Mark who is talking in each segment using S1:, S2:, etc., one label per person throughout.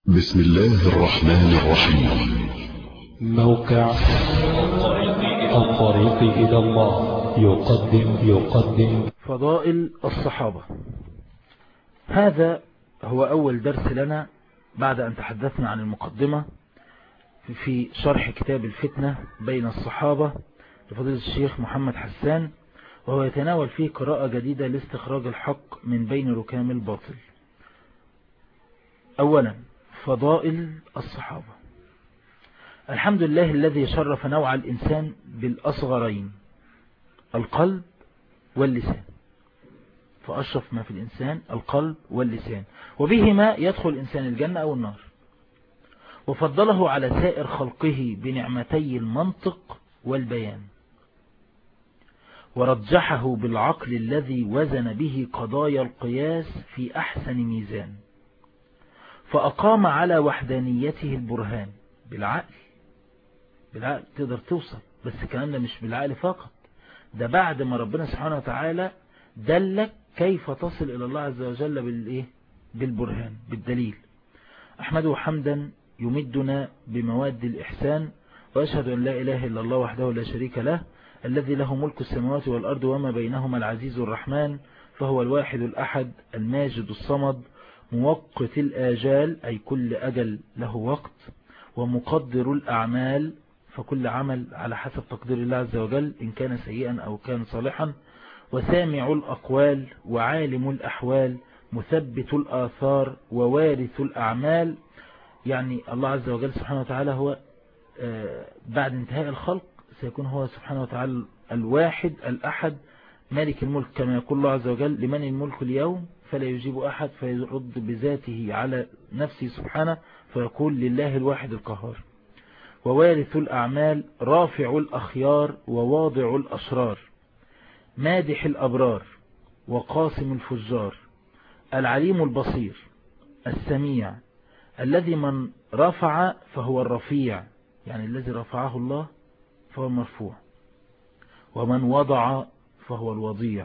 S1: بسم الله الرحمن الرحيم
S2: موقع الطريق إلى الله يقدم يقدم
S3: فضائل الصحابة هذا هو أول درس لنا بعد أن تحدثنا عن المقدمة في شرح كتاب الفتنة بين الصحابة لفضيلة الشيخ محمد حسان وهو يتناول فيه قراءة جديدة لاستخراج الحق من بين ركام الباطل أولا فضائل الصحابة الحمد لله الذي شرف نوع الإنسان بالأصغرين القلب واللسان فأشرف ما في الإنسان القلب واللسان وبهما يدخل الإنسان الجنة أو النار وفضله على سائر خلقه بنعمتي المنطق والبيان ورجحه بالعقل الذي وزن به قضايا القياس في أحسن ميزان فأقام على وحدانيته البرهان بالعقل بالعقل تقدر توصل بس الكلام ده مش بالعقل فقط ده بعد ما ربنا سبحانه وتعالى دلك كيف تصل إلى الله عز وجل بالإيه؟ بالبرهان بالدليل أحمده حمدا يمدنا بمواد الإحسان وأشهد أن لا إله إلا الله وحده لا شريك له الذي له ملك السماوات والأرض وما بينهما العزيز الرحمن فهو الواحد الأحد الماجد الصمد موقت الآجال أي كل أجل له وقت ومقدر الأعمال فكل عمل على حسب تقدير الله عز وجل إن كان سيئا أو كان صالحا وسامع الأقوال وعالم الأحوال مثبت الآثار ووارث الأعمال يعني الله عز وجل سبحانه وتعالى هو بعد انتهاء الخلق سيكون هو سبحانه وتعالى الواحد الأحد مالك الملك كما يقول الله عز وجل لمن الملك اليوم فلا يجيب أحد فيرد بذاته على نفسه سبحانه فيقول لله الواحد القهار ووارث الأعمال رافع الأخيار وواضع الأشرار مادح الأبرار وقاسم الفجار العليم البصير السميع الذي من رفع فهو الرفيع يعني الذي رفعه الله فهو المرفوع ومن وضع فهو الوضيع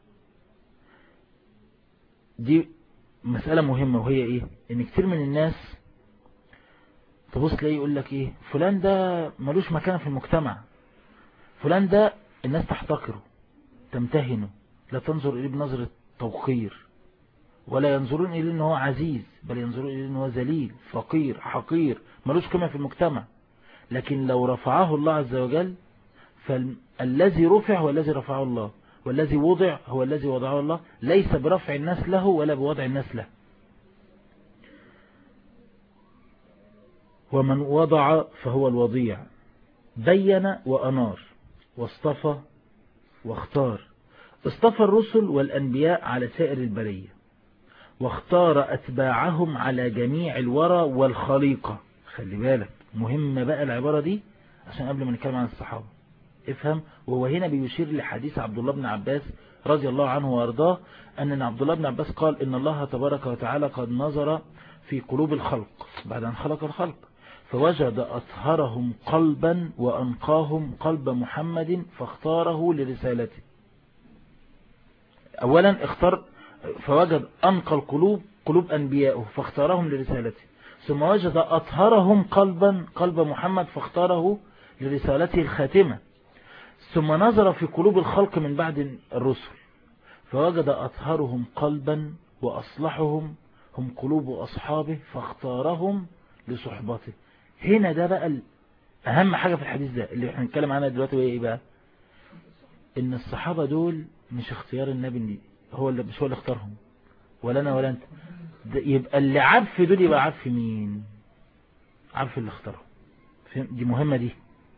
S3: دي مسألة مهمة وهي ايه ان كتير من الناس تبص تلاقيه يقول لك ايه فلان ده ملوش مكان في المجتمع فلان ده الناس تحتقره تمتهنه لا تنظر اليه بنظرة توقير ولا ينظرون اليه ان هو عزيز بل ينظرون اليه ان هو ذليل فقير حقير ملوش قيمة في المجتمع لكن لو رفعه الله عز وجل فالذي رفع هو الذي رفعه الله والذي وضع هو الذي وضعه الله ليس برفع الناس له ولا بوضع الناس له ومن وضع فهو الوضيع بين وأنار واصطفى واختار اصطفى الرسل والأنبياء على سائر البرية واختار أتباعهم على جميع الورى والخليقة خلي بالك مهمة بقى العبارة دي عشان قبل ما نتكلم عن الصحابة افهم وهو هنا بيشير لحديث عبد الله بن عباس رضي الله عنه وارضاه أن عبد الله بن عباس قال إن الله تبارك وتعالى قد نظر في قلوب الخلق بعد أن خلق الخلق فوجد أطهرهم قلبا وأنقاهم قلب محمد فاختاره لرسالته أولا اختار فوجد أنقى القلوب قلوب أنبيائه فاختارهم لرسالته ثم وجد أطهرهم قلبا قلب محمد فاختاره لرسالته الخاتمة ثم نظر في قلوب الخلق من بعد الرسل فوجد أطهرهم قلبا وأصلحهم هم قلوب أصحابه فاختارهم لصحبته هنا ده بقى أهم حاجة في الحديث ده اللي احنا نتكلم عنها دلوقتي وهي ايه بقى ان الصحابة دول مش اختيار النبي هو اللي مش هو اللي اختارهم ولا انا ولا انت يبقى اللي عارف دول يبقى عارف مين عارف اللي اختارهم دي مهمة دي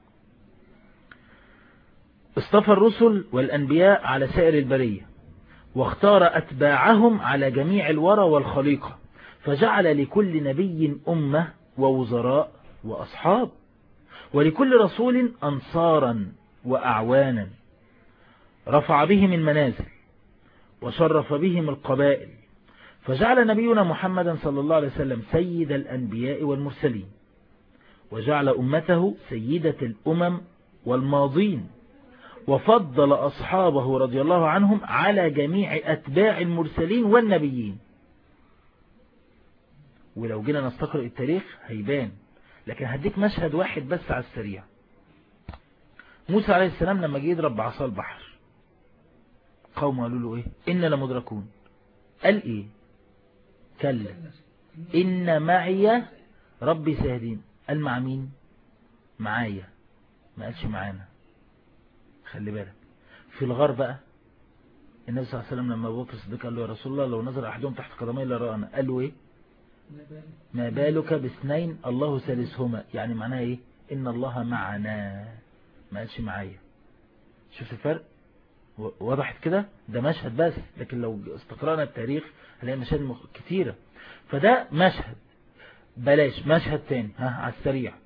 S3: اصطفى الرسل والأنبياء على سائر البرية واختار أتباعهم على جميع الورى والخليقة فجعل لكل نبي أمة ووزراء وأصحاب ولكل رسول أنصارا وأعوانا رفع بهم المنازل وشرف بهم القبائل فجعل نبينا محمدا صلى الله عليه وسلم سيد الأنبياء والمرسلين وجعل أمته سيدة الأمم والماضين وفضل أصحابه رضي الله عنهم على جميع أتباع المرسلين والنبيين ولو جينا نستقرأ التاريخ هيبان لكن هديك مشهد واحد بس على السريع موسى عليه السلام لما جه يضرب بعصا البحر قوم قالوا له ايه إنا لمدركون قال ايه كلا إن معي ربي سيهدين قال مع مين معايا ما قالش معانا خلي بالك في الغار بقى النبي صلى الله عليه وسلم لما ابو بكر الصديق قال له يا رسول الله لو نظر احدهم تحت قدمي لرآنا قال له ايه ما بالك باثنين الله ثالثهما يعني معناها ايه ان الله معنا ما قالش معايا شفت الفرق وضحت كده ده مشهد بس لكن لو استقرأنا التاريخ هنلاقي مشاهد مخ... كتيرة فده مشهد بلاش مشهد تاني ها على السريع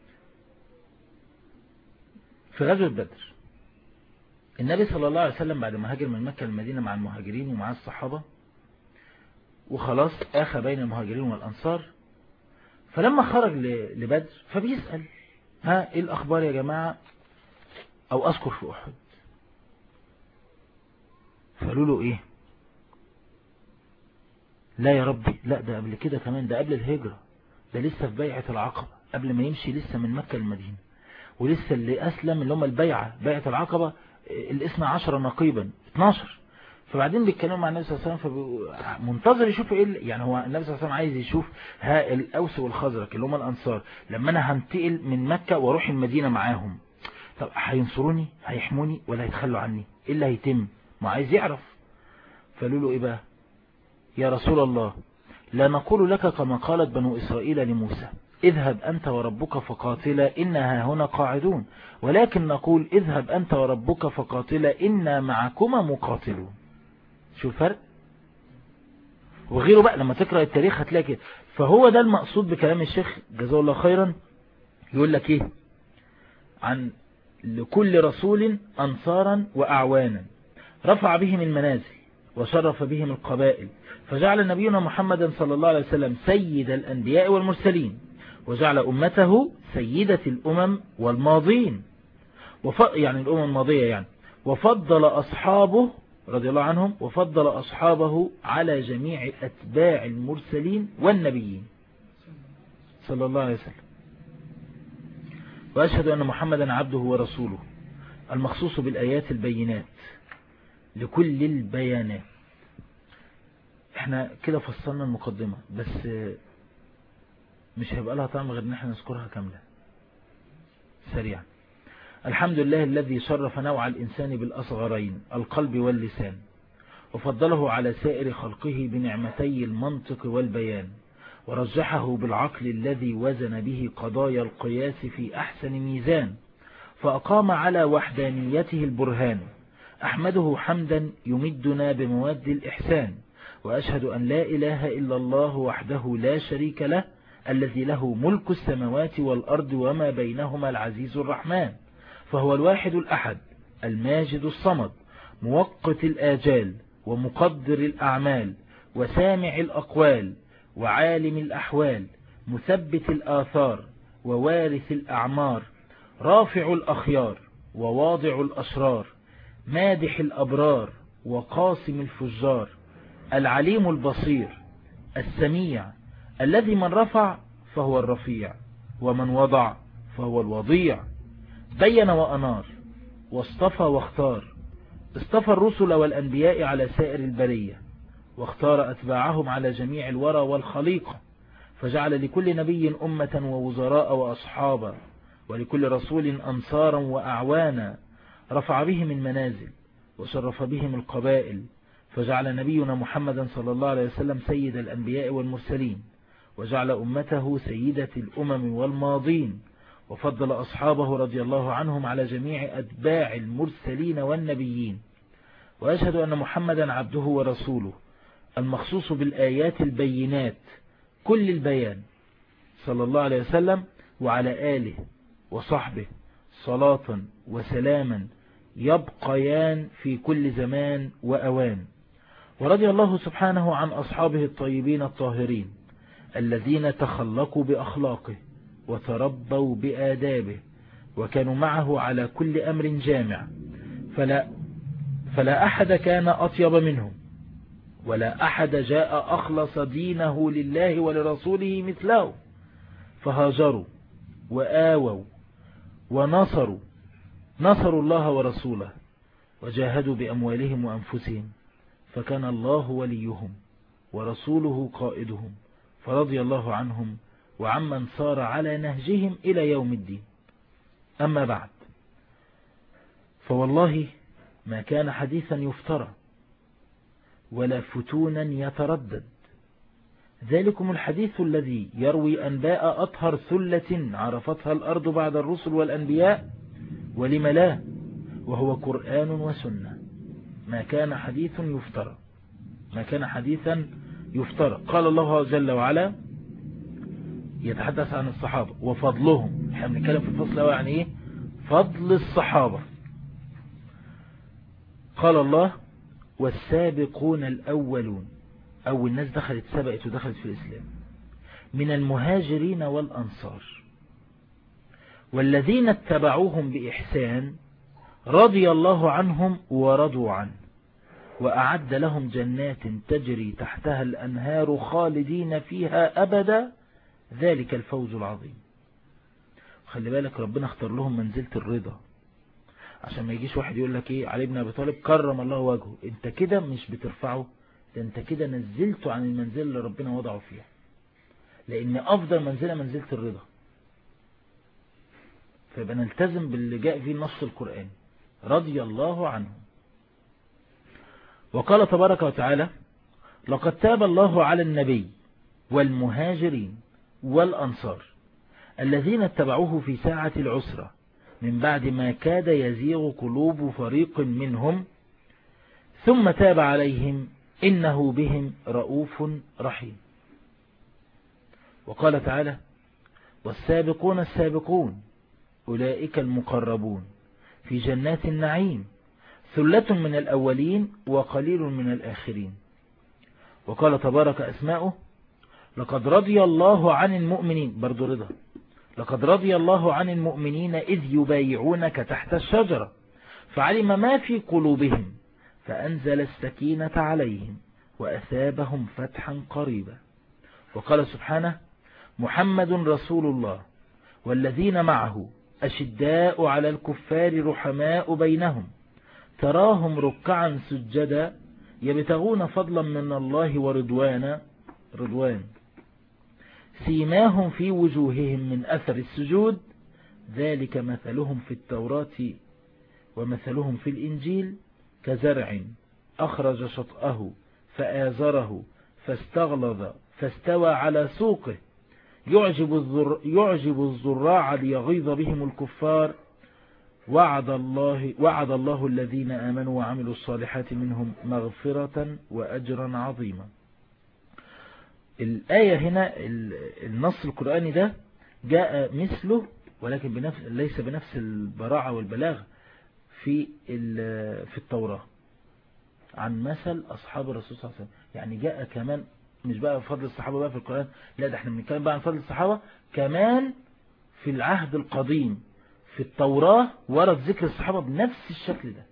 S3: في غزوة بدر النبي صلى الله عليه وسلم بعد ما هاجر من مكة المدينة مع المهاجرين ومع الصحابة وخلاص آخى بين المهاجرين والأنصار فلما خرج لبدر فبيسأل ها ايه الأخبار يا جماعة أو أذكر في أحد فقالوا له ايه لا يا ربي لا ده قبل كده كمان ده قبل الهجرة ده لسه في بيعة العقبة قبل ما يمشي لسه من مكة المدينة ولسه اللي أسلم اللي هم البيعة بيعة العقبة الاثنى عشر نقيبا 12 فبعدين بيتكلموا مع النبي صلى الله عليه وسلم منتظر يشوف ايه يعني هو النبي صلى الله عليه وسلم عايز يشوف ها الاوس والخزرج اللي هم الانصار لما انا هنتقل من مكة واروح المدينة معاهم طب هينصروني هيحموني ولا هيتخلوا عني ايه اللي هيتم ما عايز يعرف فقالوا له ايه بقى يا رسول الله لا نقول لك كما قالت بنو إسرائيل لموسى اذهب أنت وربك فقاتلا إنها هنا قاعدون ولكن نقول اذهب أنت وربك فقاتلا إنا معكما مقاتلون شو الفرق وغيره بقى لما تقرأ التاريخ هتلاقي كده فهو ده المقصود بكلام الشيخ جزاه الله خيرا يقول لك ايه عن لكل رسول أنصارا وأعوانا رفع بهم المنازل وشرف بهم القبائل فجعل نبينا محمدا صلى الله عليه وسلم سيد الأنبياء والمرسلين وجعل أمته سيدة الأمم والماضين وف... يعني الأمم الماضية يعني وفضل أصحابه رضي الله عنهم وفضل أصحابه على جميع أتباع المرسلين والنبيين صلى الله عليه وسلم وأشهد أن محمدا عبده ورسوله المخصوص بالآيات البينات لكل البيانات احنا كده فصلنا المقدمة بس مش هيبقى لها طعم غير ان احنا نذكرها كاملة سريعا الحمد لله الذي شرف نوع الإنسان بالأصغرين القلب واللسان وفضله على سائر خلقه بنعمتي المنطق والبيان ورجحه بالعقل الذي وزن به قضايا القياس في أحسن ميزان فأقام على وحدانيته البرهان أحمده حمدا يمدنا بمواد الإحسان وأشهد أن لا إله إلا الله وحده لا شريك له الذي له ملك السماوات والأرض وما بينهما العزيز الرحمن فهو الواحد الأحد الماجد الصمد موقت الآجال ومقدر الأعمال وسامع الأقوال وعالم الأحوال مثبت الآثار ووارث الأعمار رافع الأخيار وواضع الأشرار مادح الأبرار وقاسم الفجار العليم البصير السميع الذي من رفع فهو الرفيع ومن وضع فهو الوضيع بين وأنار واصطفى واختار اصطفى الرسل والأنبياء على سائر البرية واختار أتباعهم على جميع الورى والخليقة فجعل لكل نبي أمة ووزراء وأصحابا ولكل رسول أنصارا وأعوانا رفع بهم المنازل وشرف بهم القبائل فجعل نبينا محمدا صلى الله عليه وسلم سيد الأنبياء والمرسلين وجعل أمته سيدة الأمم والماضين وفضل أصحابه رضي الله عنهم على جميع أتباع المرسلين والنبيين وأشهد أن محمدا عبده ورسوله المخصوص بالآيات البينات كل البيان صلى الله عليه وسلم وعلى آله وصحبه صلاة وسلاما يبقيان في كل زمان وأوان ورضي الله سبحانه عن أصحابه الطيبين الطاهرين الذين تخلقوا بأخلاقه وتربوا بآدابه وكانوا معه على كل أمر جامع فلا, فلا أحد كان أطيب منهم ولا أحد جاء أخلص دينه لله ولرسوله مثله فهاجروا وآووا ونصروا نصروا الله ورسوله وجاهدوا بأموالهم وأنفسهم فكان الله وليهم ورسوله قائدهم فرضي الله عنهم وعمن صار على نهجهم إلى يوم الدين أما بعد فوالله ما كان حديثا يفترى ولا فتونا يتردد ذلكم الحديث الذي يروي أنباء أطهر ثلة عرفتها الأرض بعد الرسل والأنبياء ولم لا وهو قرآن وسنة ما كان حديث يفترى ما كان حديثا يفترى قال الله جل وعلا يتحدث عن الصحابة وفضلهم احنا بنتكلم في الفصل الاول عن ايه فضل الصحابة قال الله والسابقون الأولون أول ناس دخلت سبقت ودخلت في الإسلام من المهاجرين والأنصار والذين اتبعوهم بإحسان رضي الله عنهم ورضوا عنه وأعد لهم جنات تجري تحتها الأنهار خالدين فيها أبدا ذلك الفوز العظيم خلي بالك ربنا اختار لهم منزلة الرضا عشان ما يجيش واحد يقول لك ايه علي بن ابي طالب كرم الله وجهه انت كده مش بترفعه ده انت كده نزلته عن المنزلة اللي ربنا وضعه فيها لان افضل منزلة منزلة الرضا فيبقى نلتزم باللي جاء فيه نص القرآن رضي الله عنه وقال تبارك وتعالى لقد تاب الله على النبي والمهاجرين والأنصار الذين اتبعوه في ساعة العسرة من بعد ما كاد يزيغ قلوب فريق منهم ثم تاب عليهم إنه بهم رؤوف رحيم وقال تعالى والسابقون السابقون أولئك المقربون في جنات النعيم ثلة من الأولين وقليل من الآخرين وقال تبارك أسماؤه لقد رضي الله عن المؤمنين برضو رضا لقد رضي الله عن المؤمنين إذ يبايعونك تحت الشجرة فعلم ما في قلوبهم فأنزل السكينة عليهم وأثابهم فتحا قريبا وقال سبحانه محمد رسول الله والذين معه أشداء على الكفار رحماء بينهم تراهم ركعا سجدا يبتغون فضلا من الله ورضوانا رضوان سيماهم في وجوههم من أثر السجود ذلك مثلهم في التوراة ومثلهم في الإنجيل كزرع أخرج شطأه فآزره فاستغلظ فاستوى على سوقه يعجب, الزر يعجب الزراع ليغيظ بهم الكفار وعد الله, وعد الله الذين آمنوا وعملوا الصالحات منهم مغفرة وأجرا عظيما الآية هنا النص القرآني ده جاء مثله ولكن بنفس ليس بنفس البراعة والبلاغة في في التوراة عن مثل أصحاب الرسول صلى الله عليه وسلم يعني جاء كمان مش بقى فضل الصحابة بقى في القرآن لا ده احنا بنتكلم بقى عن فضل الصحابة كمان في العهد القديم في التوراة ورد ذكر الصحابة بنفس الشكل ده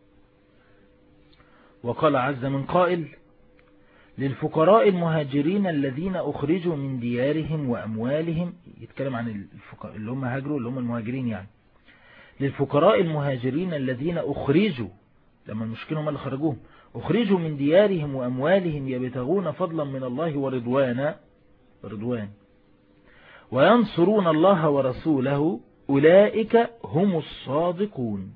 S3: وقال عز من قائل للفقراء المهاجرين الذين أخرجوا من ديارهم وأموالهم يتكلم عن الفقراء اللي هم هاجروا اللي هم المهاجرين يعني للفقراء المهاجرين الذين أخرجوا لما المشكلة هم اللي خرجوهم أخرجوا من ديارهم وأموالهم يبتغون فضلا من الله ورضوانا رضوان وينصرون الله ورسوله أولئك هم الصادقون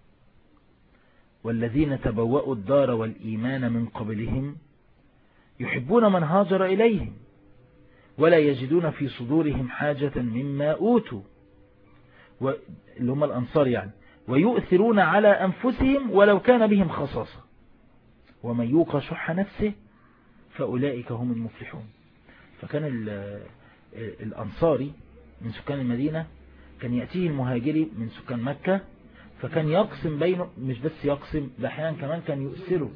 S3: والذين تبوأوا الدار والإيمان من قبلهم يحبون من هاجر إليهم ولا يجدون في صدورهم حاجة مما أوتوا اللي هم الأنصار يعني ويؤثرون على أنفسهم ولو كان بهم خصاصة ومن يوق شح نفسه فأولئك هم المفلحون فكان الأنصاري من سكان المدينة كان يأتيه المهاجري من سكان مكة فكان يقسم بينه مش بس يقسم ده أحيانا كمان كان يؤثره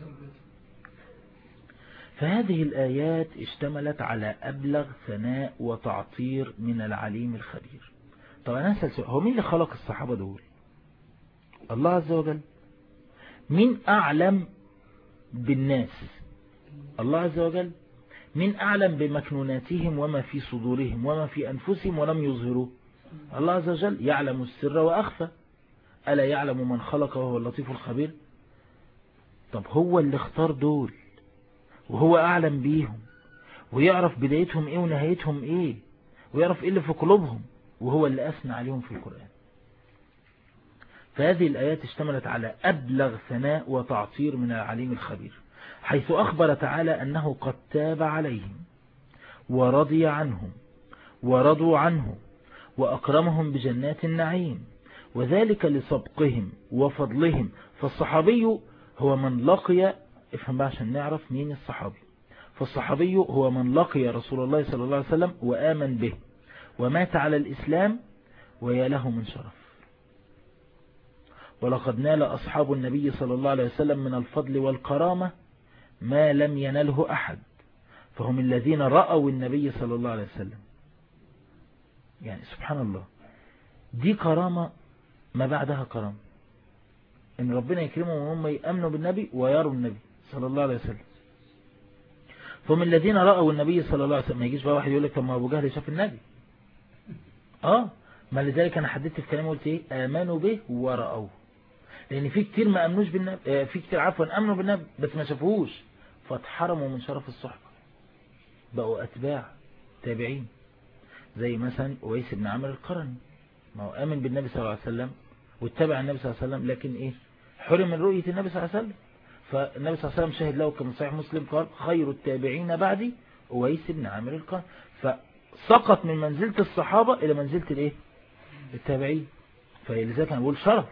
S3: فهذه الآيات اشتملت على أبلغ ثناء وتعطير من العليم الخبير طب أنا أسأل سؤال هو مين اللي خلق الصحابة دول الله عز وجل مين أعلم بالناس الله عز وجل من أعلم بمكنوناتهم وما في صدورهم وما في أنفسهم ولم يظهروا الله عز وجل يعلم السر وأخفى ألا يعلم من خلق وهو اللطيف الخبير طب هو اللي اختار دول وهو أعلم بيهم ويعرف بدايتهم إيه ونهايتهم إيه ويعرف إيه اللي في قلوبهم وهو اللي أثنى عليهم في القرآن فهذه الآيات اشتملت على أبلغ ثناء وتعطير من العليم الخبير حيث أخبر تعالى أنه قد تاب عليهم ورضي عنهم ورضوا عنه وأكرمهم بجنات النعيم وذلك لسبقهم وفضلهم فالصحابي هو من لقي افهم بقى عشان نعرف مين الصحابي فالصحابي هو من لقي رسول الله صلى الله عليه وسلم وآمن به ومات على الإسلام ويا له من شرف ولقد نال أصحاب النبي صلى الله عليه وسلم من الفضل والكرامة ما لم ينله أحد فهم الذين رأوا النبي صلى الله عليه وسلم يعني سبحان الله دي كرامة ما بعدها كرامة ان ربنا يكرمهم وهم يأمنوا بالنبي ويروا النبي صلى الله عليه وسلم فهم الذين رأوا النبي صلى الله عليه وسلم ما يجيش بقى واحد يقول لك طب ما ابو جهل شاف النبي اه ما لذلك انا حددت في كلامي قلت ايه امنوا به ورأوه لان في كتير ما امنوش بالنبي في كتير عفوا امنوا بالنبي بس ما شافوهوش فاتحرموا من شرف الصحبة بقوا اتباع تابعين زي مثلا ويس بن عمرو القرني ما هو امن بالنبي صلى الله عليه وسلم واتبع النبي صلى الله عليه وسلم لكن ايه حرم من رؤية النبي صلى الله عليه وسلم فالنبي صلى الله عليه وسلم شهد له كما صحيح مسلم قال خير التابعين بعدي ويس بن عامر القرني فسقط من منزلة الصحابة الى منزلة الايه التابعين فلذلك انا بقول شرف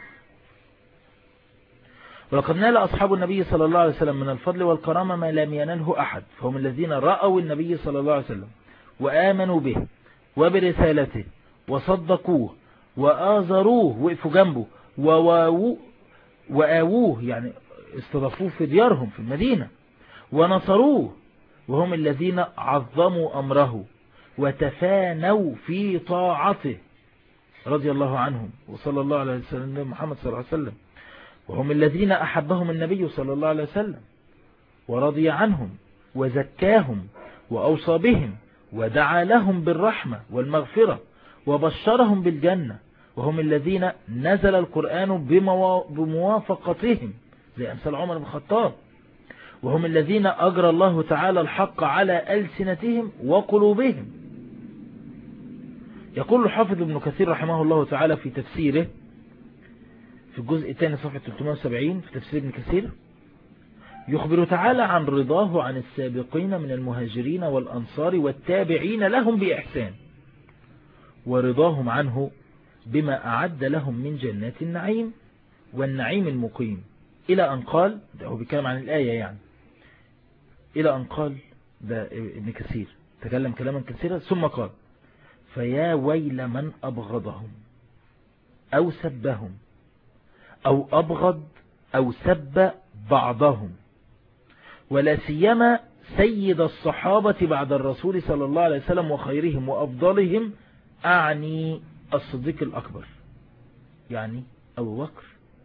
S3: ولقد نال أصحاب النبي صلى الله عليه وسلم من الفضل والكرامة ما لم ينله أحد فهم الذين رأوا النبي صلى الله عليه وسلم وآمنوا به وبرسالته وصدقوه وآزروه وقفوا جنبه وواووه وآووه يعني استضافوه في ديارهم في المدينة ونصروه وهم الذين عظموا أمره وتفانوا في طاعته رضي الله عنهم وصلى الله عليه وسلم محمد صلى الله عليه وسلم وهم الذين أحبهم النبي صلى الله عليه وسلم ورضي عنهم وزكاهم وأوصى بهم ودعا لهم بالرحمة والمغفرة وبشرهم بالجنة وهم الذين نزل القرآن بموافقتهم زي أمثال عمر بن الخطاب وهم الذين أجرى الله تعالى الحق على ألسنتهم وقلوبهم يقول الحافظ ابن كثير رحمه الله تعالى في تفسيره في الجزء الثاني صفحة 370 في تفسير ابن كثير يخبر تعالى عن رضاه عن السابقين من المهاجرين والأنصار والتابعين لهم بإحسان ورضاهم عنه بما أعد لهم من جنات النعيم والنعيم المقيم إلى أن قال ده هو بيتكلم عن الآية يعني إلى أن قال ده ابن كثير تكلم كلاما كثيرا ثم قال فيا ويل من أبغضهم أو سبهم أو أبغض أو سب بعضهم ولا سيما سيد الصحابة بعد الرسول صلى الله عليه وسلم وخيرهم وأفضلهم أعني الصديق الأكبر يعني أبو بكر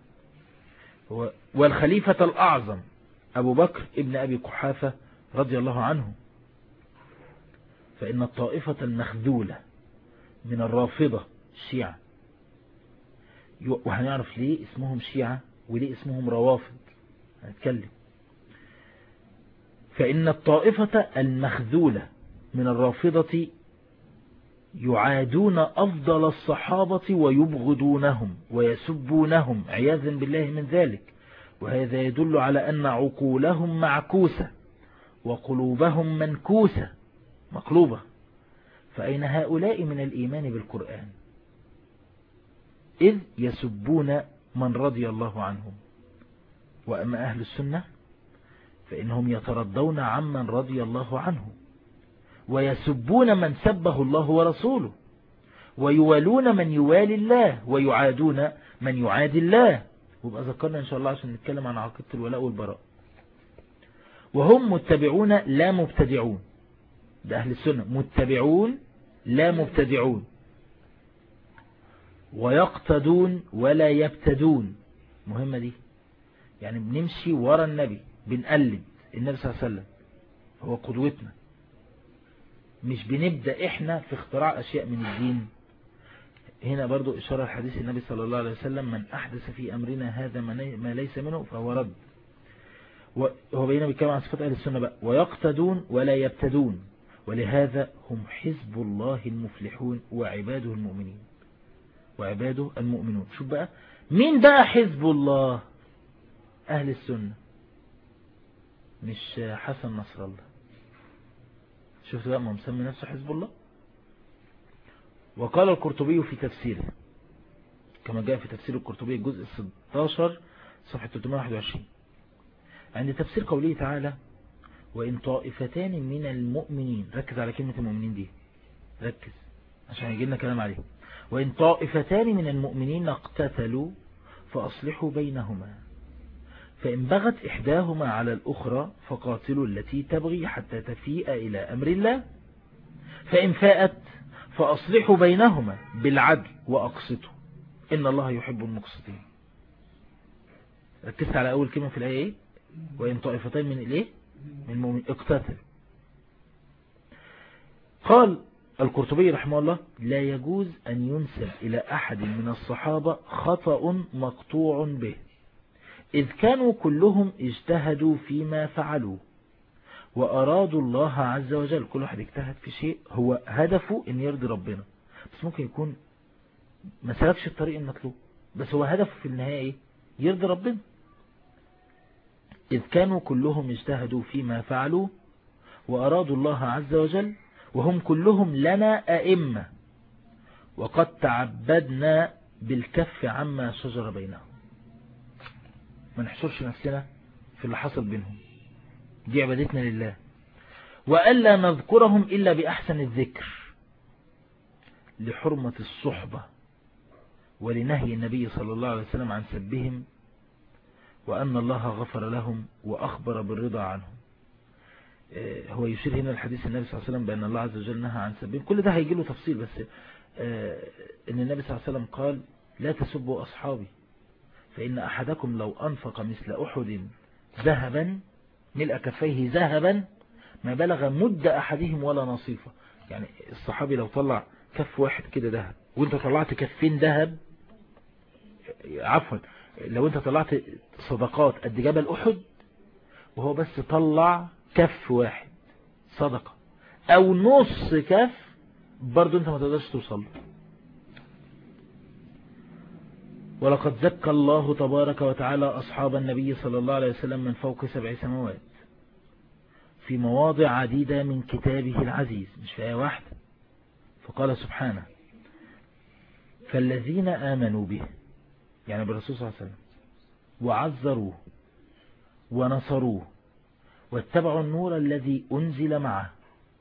S3: والخليفة الأعظم أبو بكر ابن أبي قحافة رضي الله عنه فإن الطائفة المخذولة من الرافضة الشيعة وهنعرف ليه اسمهم شيعة وليه اسمهم روافض هنتكلم فإن الطائفة المخذولة من الرافضة يعادون أفضل الصحابة ويبغضونهم ويسبونهم عياذا بالله من ذلك وهذا يدل على أن عقولهم معكوسة وقلوبهم منكوسة مقلوبة فأين هؤلاء من الإيمان بالقرآن إذ يسبون من رضي الله عنهم وأما أهل السنة فإنهم يترضون عمن رضي الله عنه ويسبون من سبه الله ورسوله ويوالون من يوالي الله ويعادون من يعادي الله وبقى ذكرنا إن شاء الله عشان نتكلم عن عقيدة الولاء والبراء وهم متبعون لا مبتدعون ده أهل السنة متبعون لا مبتدعون ويقتدون ولا يبتدون مهمة دي يعني بنمشي ورا النبي بنقلد النبي صلى الله عليه وسلم هو قدوتنا مش بنبدأ احنا في اختراع اشياء من الدين هنا برضو اشارة الحديث النبي صلى الله عليه وسلم من احدث في امرنا هذا ما ليس منه فهو رد وهو بينا بيتكلم عن صفات اهل السنة بقى ويقتدون ولا يبتدون ولهذا هم حزب الله المفلحون وعباده المؤمنين وعباده المؤمنون شوف بقى مين بقى حزب الله أهل السنة مش حسن نصر الله شفت بقى ما مسمي نفسه حزب الله وقال القرطبي في تفسيره كما جاء في تفسير القرطبي الجزء 16 صفحة 321 عند تفسير قوله تعالى وإن طائفتان من المؤمنين ركز على كلمة المؤمنين دي ركز عشان يجي لنا كلام عليه وإن طائفتان من المؤمنين اقتتلوا فأصلحوا بينهما فإن بغت إحداهما على الأخرى فقاتلوا التي تبغي حتى تفيء إلى أمر الله فإن فاءت فأصلحوا بينهما بالعدل وأقسطوا إن الله يحب المقسطين ركزت على أول كلمة في الآية إيه وإن طائفتين من الإيه من المؤمنين اقتتلوا قال القرطبي رحمه الله لا يجوز أن ينسب إلى أحد من الصحابة خطأ مقطوع به إذ كانوا كلهم اجتهدوا فيما فعلوا وأرادوا الله عز وجل كل واحد اجتهد في شيء هو هدفه أن يرضي ربنا بس ممكن يكون ما سلكش الطريق المطلوب بس هو هدفه في النهاية إيه؟ يرضي ربنا إذ كانوا كلهم اجتهدوا فيما فعلوا وأرادوا الله عز وجل وهم كلهم لنا أئمة وقد تعبدنا بالكف عما شجر بينهم ما نحصرش نفسنا في اللي حصل بينهم دي عبادتنا لله وألا نذكرهم إلا بأحسن الذكر لحرمة الصحبة ولنهي النبي صلى الله عليه وسلم عن سبهم وأن الله غفر لهم وأخبر بالرضا عنهم هو يشير هنا الحديث النبي صلى الله عليه وسلم بأن الله عز وجل نهى عن سبهم كل ده هيجي له تفصيل بس أن النبي صلى الله عليه وسلم قال لا تسبوا أصحابي فإن أحدكم لو أنفق مثل أحد ذهبا ملء كفيه ذهبا ما بلغ مد أحدهم ولا نصيفة يعني الصحابي لو طلع كف واحد كده ذهب وانت طلعت كفين ذهب عفوا لو انت طلعت صدقات قد جبل أحد وهو بس طلع كف واحد صدقة او نص كف برضو انت ما تقدرش توصل ولقد زكى الله تبارك وتعالى أصحاب النبي صلى الله عليه وسلم من فوق سبع سماوات في مواضع عديدة من كتابه العزيز مش في آية واحدة فقال سبحانه فالذين آمنوا به يعني بالرسول صلى الله عليه وسلم وعزروه ونصروه واتبعوا النور الذي أنزل معه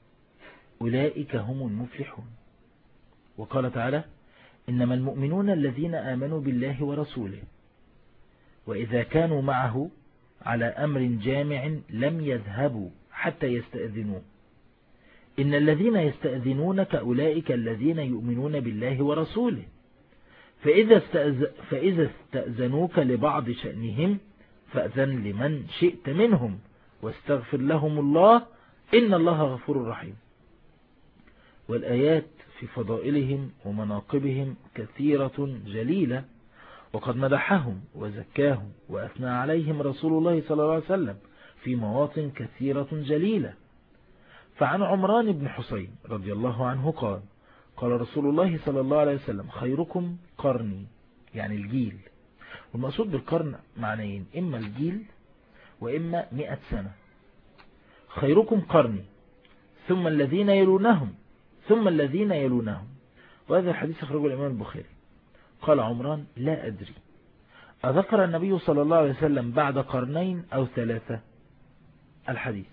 S3: أولئك هم المفلحون وقال تعالى إنما المؤمنون الذين آمنوا بالله ورسوله وإذا كانوا معه على أمر جامع لم يذهبوا حتى يستأذنوه إن الذين يستأذنونك أولئك الذين يؤمنون بالله ورسوله فإذا, استأذ فإذا استأذنوك لبعض شأنهم فأذن لمن شئت منهم واستغفر لهم الله إن الله غفور رحيم والآيات في فضائلهم ومناقبهم كثيرة جليلة وقد مدحهم وزكاهم وأثنى عليهم رسول الله صلى الله عليه وسلم في مواطن كثيرة جليلة فعن عمران بن حسين رضي الله عنه قال قال رسول الله صلى الله عليه وسلم خيركم قرني يعني الجيل والمقصود بالقرن معنيين إما الجيل وإما مئة سنة خيركم قرني ثم الذين يلونهم ثم الذين يلونهم وهذا الحديث أخرجه الإمام البخاري قال عمران لا أدري أذكر النبي صلى الله عليه وسلم بعد قرنين أو ثلاثة الحديث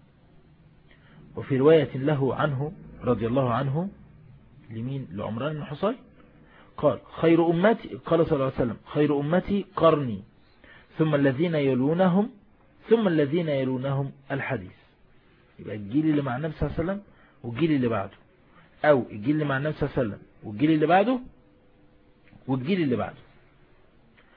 S3: وفي رواية له عنه رضي الله عنه لمين لعمران بن حصين قال خير أمتي قال صلى الله عليه وسلم خير أمتي قرني ثم الذين يلونهم ثم الذين يلونهم الحديث يبقى الجيل اللي مع النبي صلى الله عليه وسلم والجيل اللي بعده او الجيل اللي مع النبي صلى الله عليه وسلم والجيل اللي بعده والجيل اللي بعده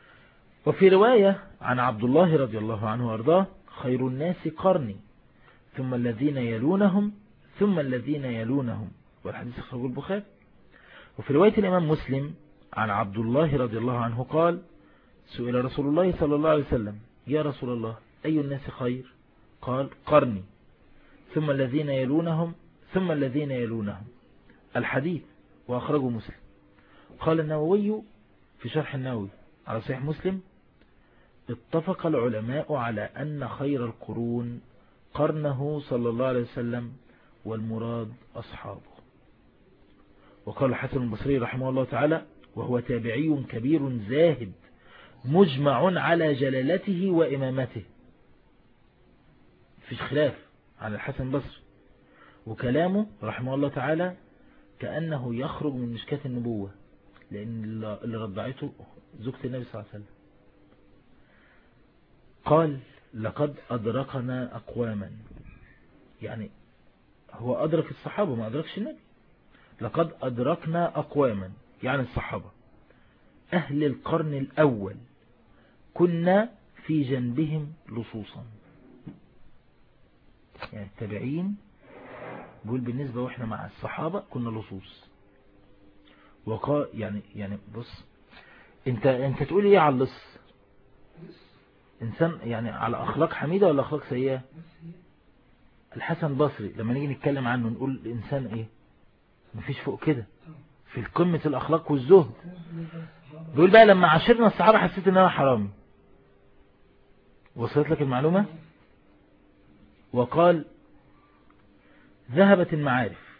S3: وفي رواية عن عبد الله رضي الله عنه وارضاه خير الناس قرني ثم الذين يلونهم ثم الذين يلونهم والحديث أخرجه البخاري وفي رواية الإمام مسلم عن عبد الله رضي الله عنه قال سئل رسول الله صلى الله عليه وسلم يا رسول الله أي الناس خير قال قرني ثم الذين يلونهم ثم الذين يلونهم الحديث وأخرجه مسلم قال النووي في شرح النووي على صحيح مسلم اتفق العلماء على أن خير القرون قرنه صلى الله عليه وسلم والمراد أصحابه وقال الحسن البصري رحمه الله تعالى وهو تابعي كبير زاهد مجمع على جلالته وإمامته في خلاف على الحسن البصري وكلامه رحمه الله تعالى كأنه يخرج من مشكاة النبوة لأن اللي رضعته زوجة النبي صلى الله عليه وسلم قال لقد أدركنا أقواما يعني هو أدرك الصحابة ما أدركش النبي لقد أدركنا أقواما يعني الصحابة أهل القرن الأول كنا في جنبهم لصوصا يعني التابعين بيقول بالنسبة وإحنا مع الصحابة كنا لصوص وقال يعني يعني بص انت انت تقول ايه على اللص انسان يعني على اخلاق حميدة ولا اخلاق سيئة الحسن البصري لما نيجي نتكلم عنه نقول الانسان ايه مفيش فوق كده في قمة الاخلاق والزهد بيقول بقى لما عاشرنا الصحابة حسيت ان انا حرامي وصلت لك المعلومة وقال ذهبت المعارف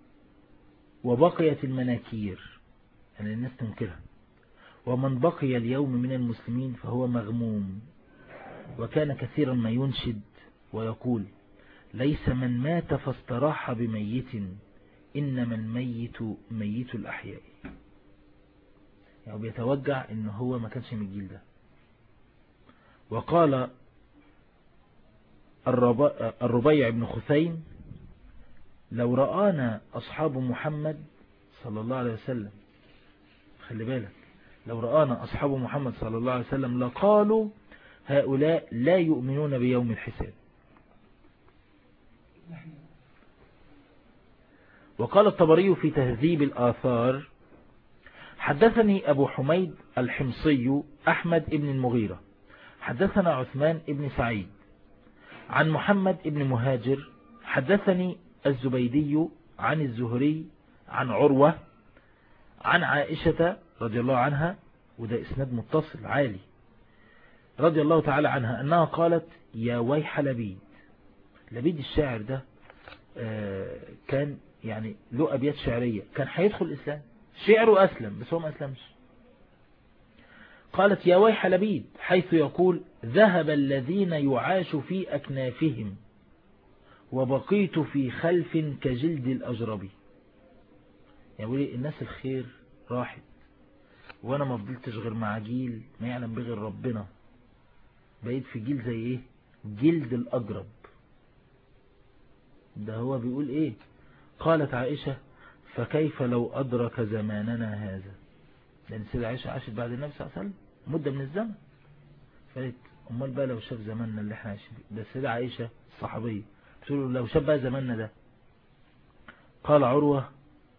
S3: وبقيت المناكير يعني الناس تنكرها ومن بقي اليوم من المسلمين فهو مغموم وكان كثيرا ما ينشد ويقول ليس من مات فاستراح بميت إنما الميت ميت الأحياء يعني بيتوجع إن هو ما كانش من الجيل ده وقال الربيع بن خثيم لو رآنا أصحاب محمد صلى الله عليه وسلم خلي بالك لو رآنا أصحاب محمد صلى الله عليه وسلم لقالوا هؤلاء لا يؤمنون بيوم الحساب وقال الطبري في تهذيب الآثار حدثني أبو حميد الحمصي أحمد ابن المغيرة حدثنا عثمان ابن سعيد عن محمد ابن مهاجر حدثني الزبيدي عن الزهري عن عروة عن عائشة رضي الله عنها وده اسناد متصل عالي رضي الله تعالى عنها أنها قالت يا ويح لبيد لبيد الشاعر ده كان يعني له أبيات شعرية كان هيدخل الإسلام شعره أسلم بس هو ما أسلمش قالت يا ويح لبيد حيث يقول ذهب الذين يعاش في أكنافهم وبقيت في خلف كجلد الأجربي يعني الناس الخير راحت وانا ما فضلتش غير مع جيل ما يعلم بغير ربنا بقيت في جيل زي ايه جلد الأجرب ده هو بيقول ايه قالت عائشة فكيف لو أدرك زماننا هذا لأن سيدة عائشة عاشت بعد النبي صلى الله عليه وسلم مدة من الزمن فقالت أمال بقى لو شاف زماننا اللي احنا عايشين ده السيدة عائشة الصحابية بتقول لو شاف بقى زماننا ده قال عروة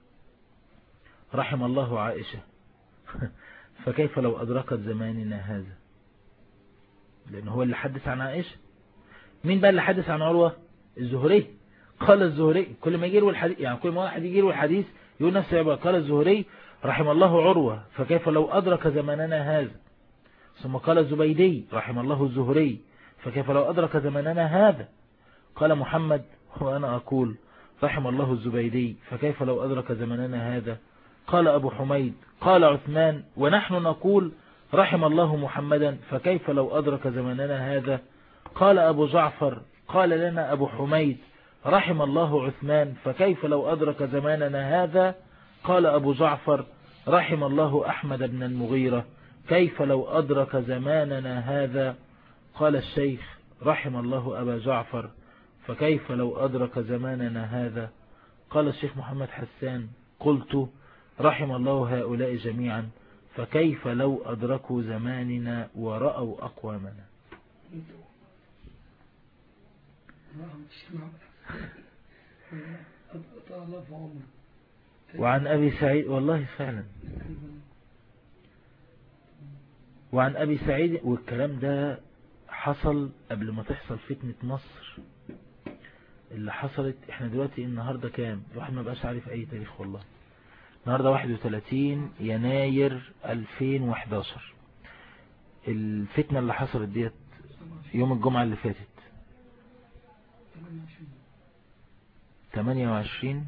S3: رحم الله عائشة فكيف لو أدركت زماننا هذا لأن هو اللي حدث عن عائشة مين بقى اللي حدث عن عروة الزهري قال الزهري كل ما يجيروا الحديث يعني كل ما واحد يجيروا الحديث يقول نفسه يبقى قال الزهري رحم الله عروة فكيف لو أدرك زماننا هذا ثم قال الزبيدي رحم الله الزهري فكيف لو أدرك زماننا هذا قال محمد وأنا أقول رحم الله الزبيدي فكيف لو أدرك زماننا هذا قال أبو حميد قال عثمان ونحن نقول رحم الله محمدا فكيف لو أدرك زماننا هذا قال أبو جعفر قال لنا أبو حميد رحم الله عثمان فكيف لو أدرك زماننا هذا قال أبو جعفر رحم الله أحمد بن المغيرة كيف لو أدرك زماننا هذا قال الشيخ رحم الله أبا جعفر فكيف لو أدرك زماننا هذا قال الشيخ محمد حسان قلت رحم الله هؤلاء جميعا فكيف لو أدركوا زماننا ورأوا أقوامنا وعن أبي سعيد والله فعلا وعن أبي سعيد والكلام ده حصل قبل ما تحصل فتنة مصر اللي حصلت احنا دلوقتي النهاردة كام الواحد ما بقاش عارف اي تاريخ والله النهاردة 31 يناير 2011 الفتنة اللي حصلت ديت يوم الجمعة اللي فاتت 28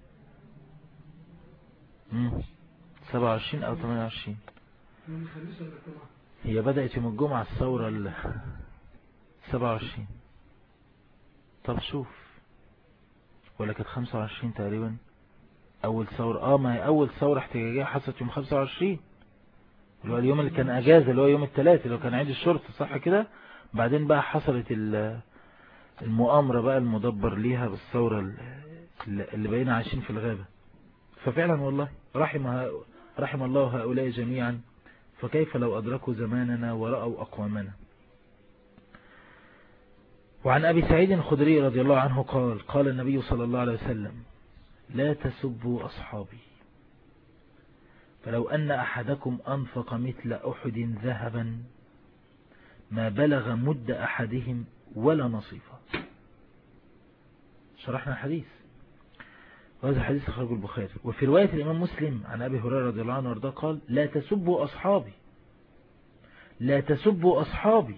S3: مم. 27 او 28 هي بدأت يوم الجمعة الثورة ال 27 طب شوف ولا كانت 25 تقريبا اول ثورة اه ما هي اول ثورة احتجاجية حصلت يوم 25 اللي هو اليوم اللي كان اجازة اللي هو يوم الثلاث اللي هو كان عيد الشرطة صح كده بعدين بقى حصلت المؤامرة بقى المدبر ليها بالثورة اللي بقينا عايشين في الغابة ففعلا والله رحم رحم الله هؤلاء جميعا فكيف لو أدركوا زماننا ورأوا أقوامنا وعن أبي سعيد الخدري رضي الله عنه قال قال النبي صلى الله عليه وسلم لا تسبوا أصحابي فلو أن أحدكم أنفق مثل أحد ذهبا ما بلغ مد أحدهم ولا نصيفا شرحنا الحديث وهذا حديث أخرجه البخاري وفي رواية الإمام مسلم عن أبي هريرة رضي الله عنه وارضاه قال لا تسبوا أصحابي لا تسبوا أصحابي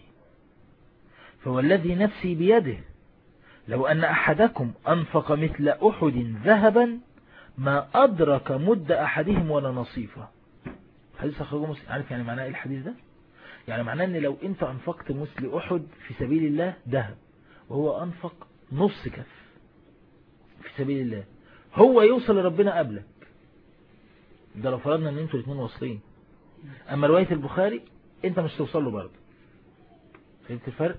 S3: فوالذي نفسي بيده لو أن أحدكم أنفق مثل أحد ذهبا ما أدرك مد أحدهم ولا نصيفه حديث أخرجه مسلم عارف يعني معناه إيه الحديث ده يعني معناه أن لو أنت أنفقت مثل أحد في سبيل الله ذهب وهو أنفق نص كف في سبيل الله هو يوصل لربنا قبلك ده لو فرضنا ان انتوا الاثنين واصلين اما رواية البخاري انت مش توصل له برضه فهمت الفرق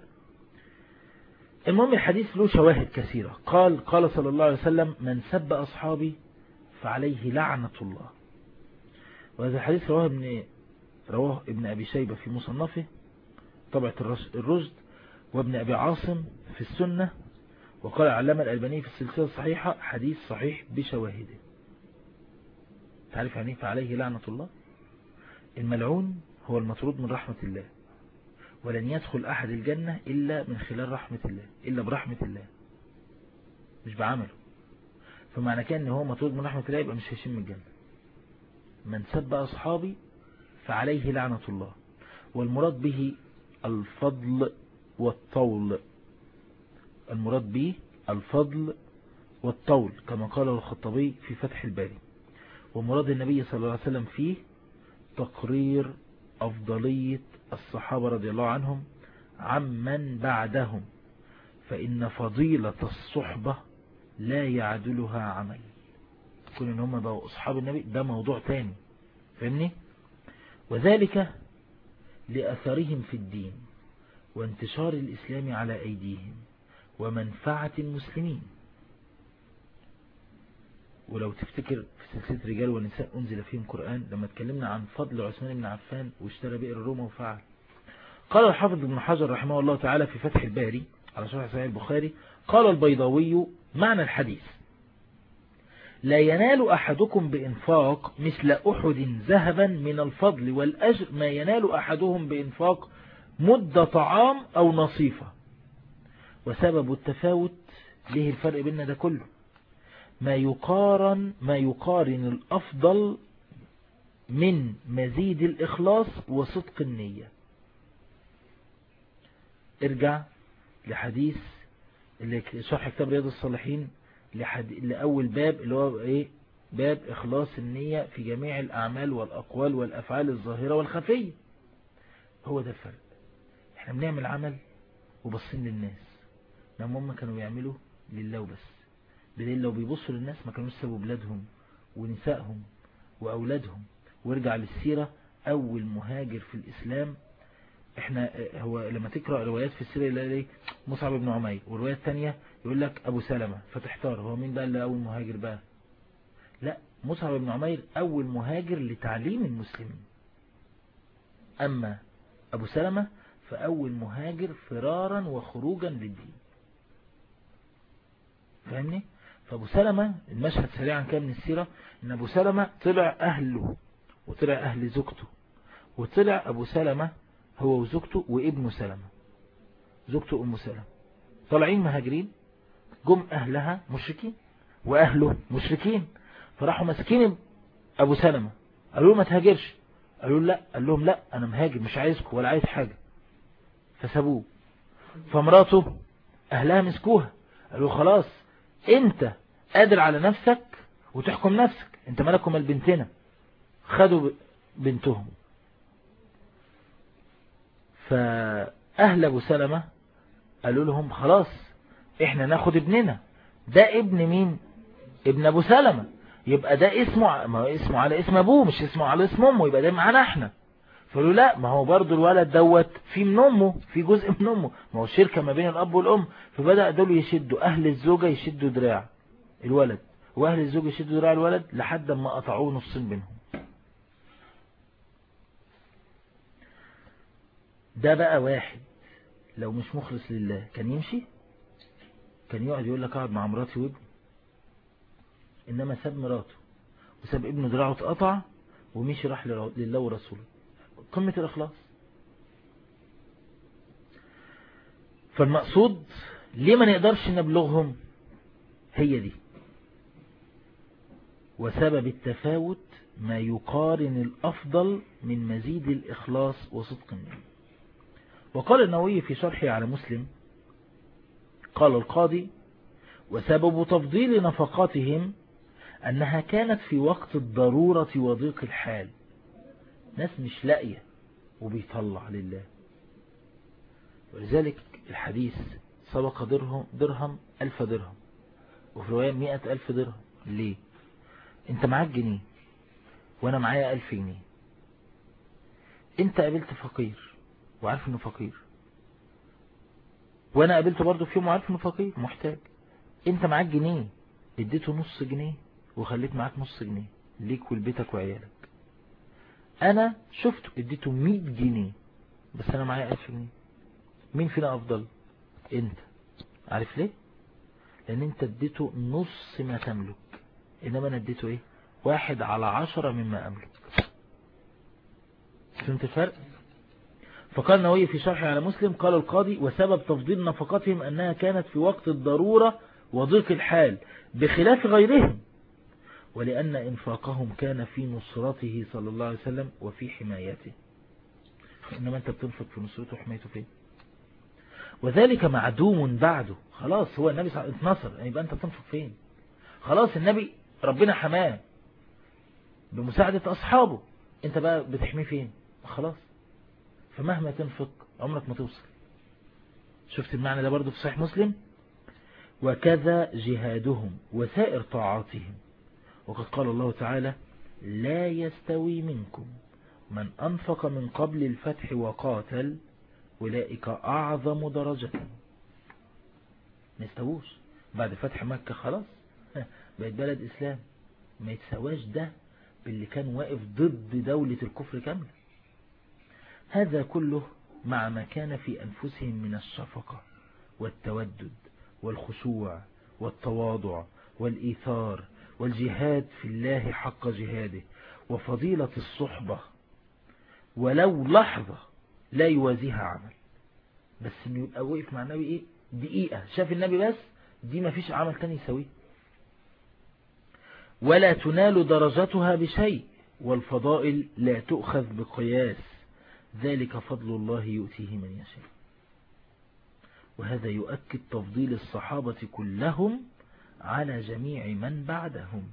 S3: المهم الحديث له شواهد كثيرة قال قال صلى الله عليه وسلم من سب أصحابي فعليه لعنة الله وهذا الحديث رواه ابن رواه ابن أبي شيبة في مصنفه طبعة الرشد وابن أبي عاصم في السنة وقال علامة الألباني في السلسلة الصحيحة حديث صحيح بشواهده تعرف يعني فعليه لعنة الله الملعون هو المطرود من رحمة الله ولن يدخل أحد الجنة إلا من خلال رحمة الله إلا برحمة الله مش بعمله فمعنى كان ان هو مطرود من رحمة الله يبقى مش هيشم الجنة من سب أصحابي فعليه لعنة الله والمراد به الفضل والطول المراد به الفضل والطول كما قاله الخطبي في فتح الباري ومراد النبي صلى الله عليه وسلم فيه تقرير أفضلية الصحابة رضي الله عنهم عمن بعدهم فإن فضيلة الصحبة لا يعدلها عمل كون ان هم بقوا أصحاب النبي ده موضوع تاني فهمني وذلك لأثرهم في الدين وانتشار الإسلام على أيديهم ومنفعة المسلمين ولو تفتكر في سلسلة رجال ونساء أنزل فيهم قرآن لما اتكلمنا عن فضل عثمان بن عفان واشترى بئر روما وفعل قال الحافظ ابن حجر رحمه الله تعالى في فتح الباري على شرح صحيح البخاري قال البيضاوي معنى الحديث لا ينال أحدكم بإنفاق مثل أحد ذهبا من الفضل والأجر ما ينال أحدهم بإنفاق مد طعام أو نصيفة وسبب التفاوت ليه الفرق بيننا ده كله ما يقارن ما يقارن الأفضل من مزيد الإخلاص وصدق النية ارجع لحديث اللي شرح كتاب رياض الصالحين لحد... لأول باب اللي هو ايه باب إخلاص النية في جميع الأعمال والأقوال والأفعال الظاهرة والخفية هو ده الفرق احنا بنعمل عمل وبصين للناس لما هم كانوا بيعملوا لله وبس بدليل لو بيبصوا للناس ما كانوش سابوا بلادهم ونسائهم وأولادهم وارجع للسيرة أول مهاجر في الإسلام احنا هو لما تقرأ روايات في السيرة يلاقي ليه مصعب بن عمير والرواية الثانية يقول لك أبو سلمة فتحتار هو مين بقى اللي أول مهاجر بقى لا مصعب بن عمير أول مهاجر لتعليم المسلمين أما أبو سلمة فأول مهاجر فرارا وخروجا للدين فاهمني فأبو سلمة المشهد سريعا كان من السيرة إن أبو سلمة طلع أهله وطلع أهل زوجته وطلع أبو سلمة هو وزوجته وابن سلمة زوجته أم سلمة طالعين مهاجرين جم أهلها مشركين وأهله مشركين فراحوا مسكين أبو سلمة قالوا له ما تهاجرش قالوا له لا قال لهم لا أنا مهاجر مش عايزكم ولا عايز حاجة فسابوه فمراته أهلها مسكوها قالوا خلاص أنت قادر على نفسك وتحكم نفسك أنت مالكم البنتنا خدوا بنتهم فأهل أبو سلمة قالوا لهم خلاص احنا ناخد ابننا ده ابن مين ابن ابو سلمة يبقى ده اسمه ما هو اسمه على اسم ابوه مش اسمه على اسم امه يبقى ده معانا احنا فقالوا لا ما هو برضو الولد دوت في من امه في جزء من امه ما هو شركة ما بين الاب والام فبدأ دول يشدوا اهل الزوجة يشدوا دراع الولد واهل الزوجة يشدوا دراع الولد لحد ما قطعوه نصين بينهم ده بقى واحد لو مش مخلص لله كان يمشي كان يقعد يقول لك اقعد مع مراتي وابني انما ساب مراته وساب ابنه دراعه اتقطع ومشي راح لله ورسوله قمة الاخلاص فالمقصود ليه ما نقدرش نبلغهم هي دي وسبب التفاوت ما يقارن الأفضل من مزيد الإخلاص وصدق النية وقال النووي في شرحه على مسلم قال القاضي وسبب تفضيل نفقاتهم أنها كانت في وقت الضرورة وضيق الحال ناس مش لاقية وبيطلع لله ولذلك الحديث سبق درهم, درهم ألف درهم وفي رواية مئة ألف درهم ليه انت معاك جنيه وانا معايا ألف جنيه انت قابلت فقير وعارف انه فقير وانا قابلته برضه في يوم وعارف انه فقير محتاج انت معاك جنيه اديته نص جنيه وخليت معاك نص جنيه ليك ولبيتك وعيالك انا شفته اديته 100 جنيه بس انا معايا 1000 جنيه مين فينا افضل انت عارف ليه لان انت اديته نص ما تملك انما انا اديته ايه واحد على عشرة مما املك فهمت الفرق فقال نووي في شرح على مسلم قال القاضي وسبب تفضيل نفقاتهم أنها كانت في وقت الضرورة وضيق الحال بخلاف غيرهم ولأن إنفاقهم كان في نصرته صلى الله عليه وسلم وفي حمايته إنما أنت بتنفق في نصرته وحمايته فين وذلك معدوم بعده خلاص هو النبي صلى الله عليه وسلم اتنصر يبقى أنت بتنفق فين خلاص النبي ربنا حماه بمساعدة أصحابه أنت بقى بتحميه فين خلاص فمهما تنفق عمرك ما توصل شفت المعنى ده برضو في صحيح مسلم وكذا جهادهم وسائر طاعاتهم وقد قال الله تعالى لا يستوي منكم من أنفق من قبل الفتح وقاتل أولئك أعظم درجة ما يستووش بعد فتح مكة خلاص بقت بلد إسلام ما يتسواش ده باللي كان واقف ضد دولة الكفر كاملة هذا كله مع ما كان في أنفسهم من الشفقة والتودد والخشوع والتواضع والإيثار والجهاد في الله حق جهاده وفضيلة الصحبة ولو لحظة لا يوازيها عمل بس انه يبقى وقف مع النبي ايه دقيقة شاف النبي بس دي ما فيش عمل تاني يسويه ولا تنال درجتها بشيء والفضائل لا تؤخذ بقياس ذلك فضل الله يؤتيه من يشاء وهذا يؤكد تفضيل الصحابة كلهم على جميع من بعدهم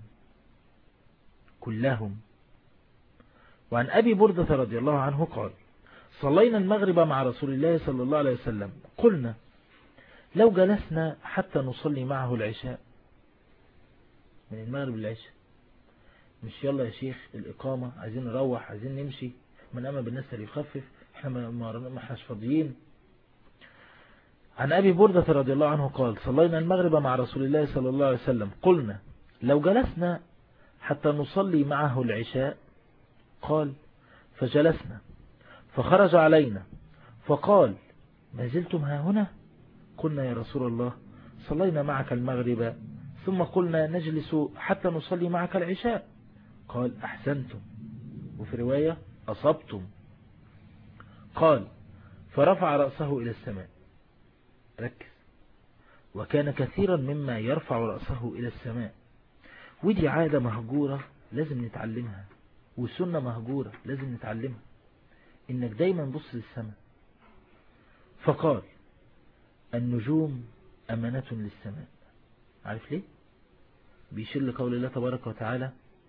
S3: كلهم وعن أبي بردة رضي الله عنه قال صلينا المغرب مع رسول الله صلى الله عليه وسلم قلنا لو جلسنا حتى نصلي معه العشاء من المغرب للعشاء مش يلا يا شيخ الإقامة عايزين نروح عايزين نمشي من أما بالناس اللي يخفف احنا ما احناش فاضيين عن أبي بردة رضي الله عنه قال صلينا المغرب مع رسول الله صلى الله عليه وسلم قلنا لو جلسنا حتى نصلي معه العشاء قال فجلسنا فخرج علينا فقال ما زلتم ها هنا قلنا يا رسول الله صلينا معك المغرب ثم قلنا نجلس حتى نصلي معك العشاء قال أحسنتم وفي رواية أصبتم قال فرفع رأسه إلى السماء ركز وكان كثيرا مما يرفع رأسه إلى السماء ودي عادة مهجورة لازم نتعلمها وسنة مهجورة لازم نتعلمها إنك دايما بص للسماء فقال النجوم أمانة للسماء عارف ليه بيشير لقول الله تبارك وتعالى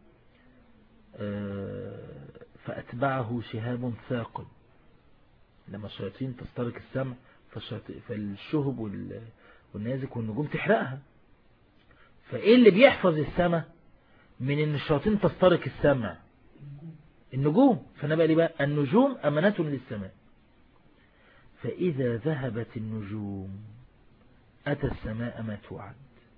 S3: فأتبعه شهاب ثاقب لما الشياطين تسترك السمع فالشهب والنازك والنجوم تحرقها فإيه اللي بيحفظ السمع من ان الشياطين تسترك السمع النجوم فنبقى لي بقى النجوم أمانة للسماء فإذا ذهبت النجوم أتى السماء ما توعد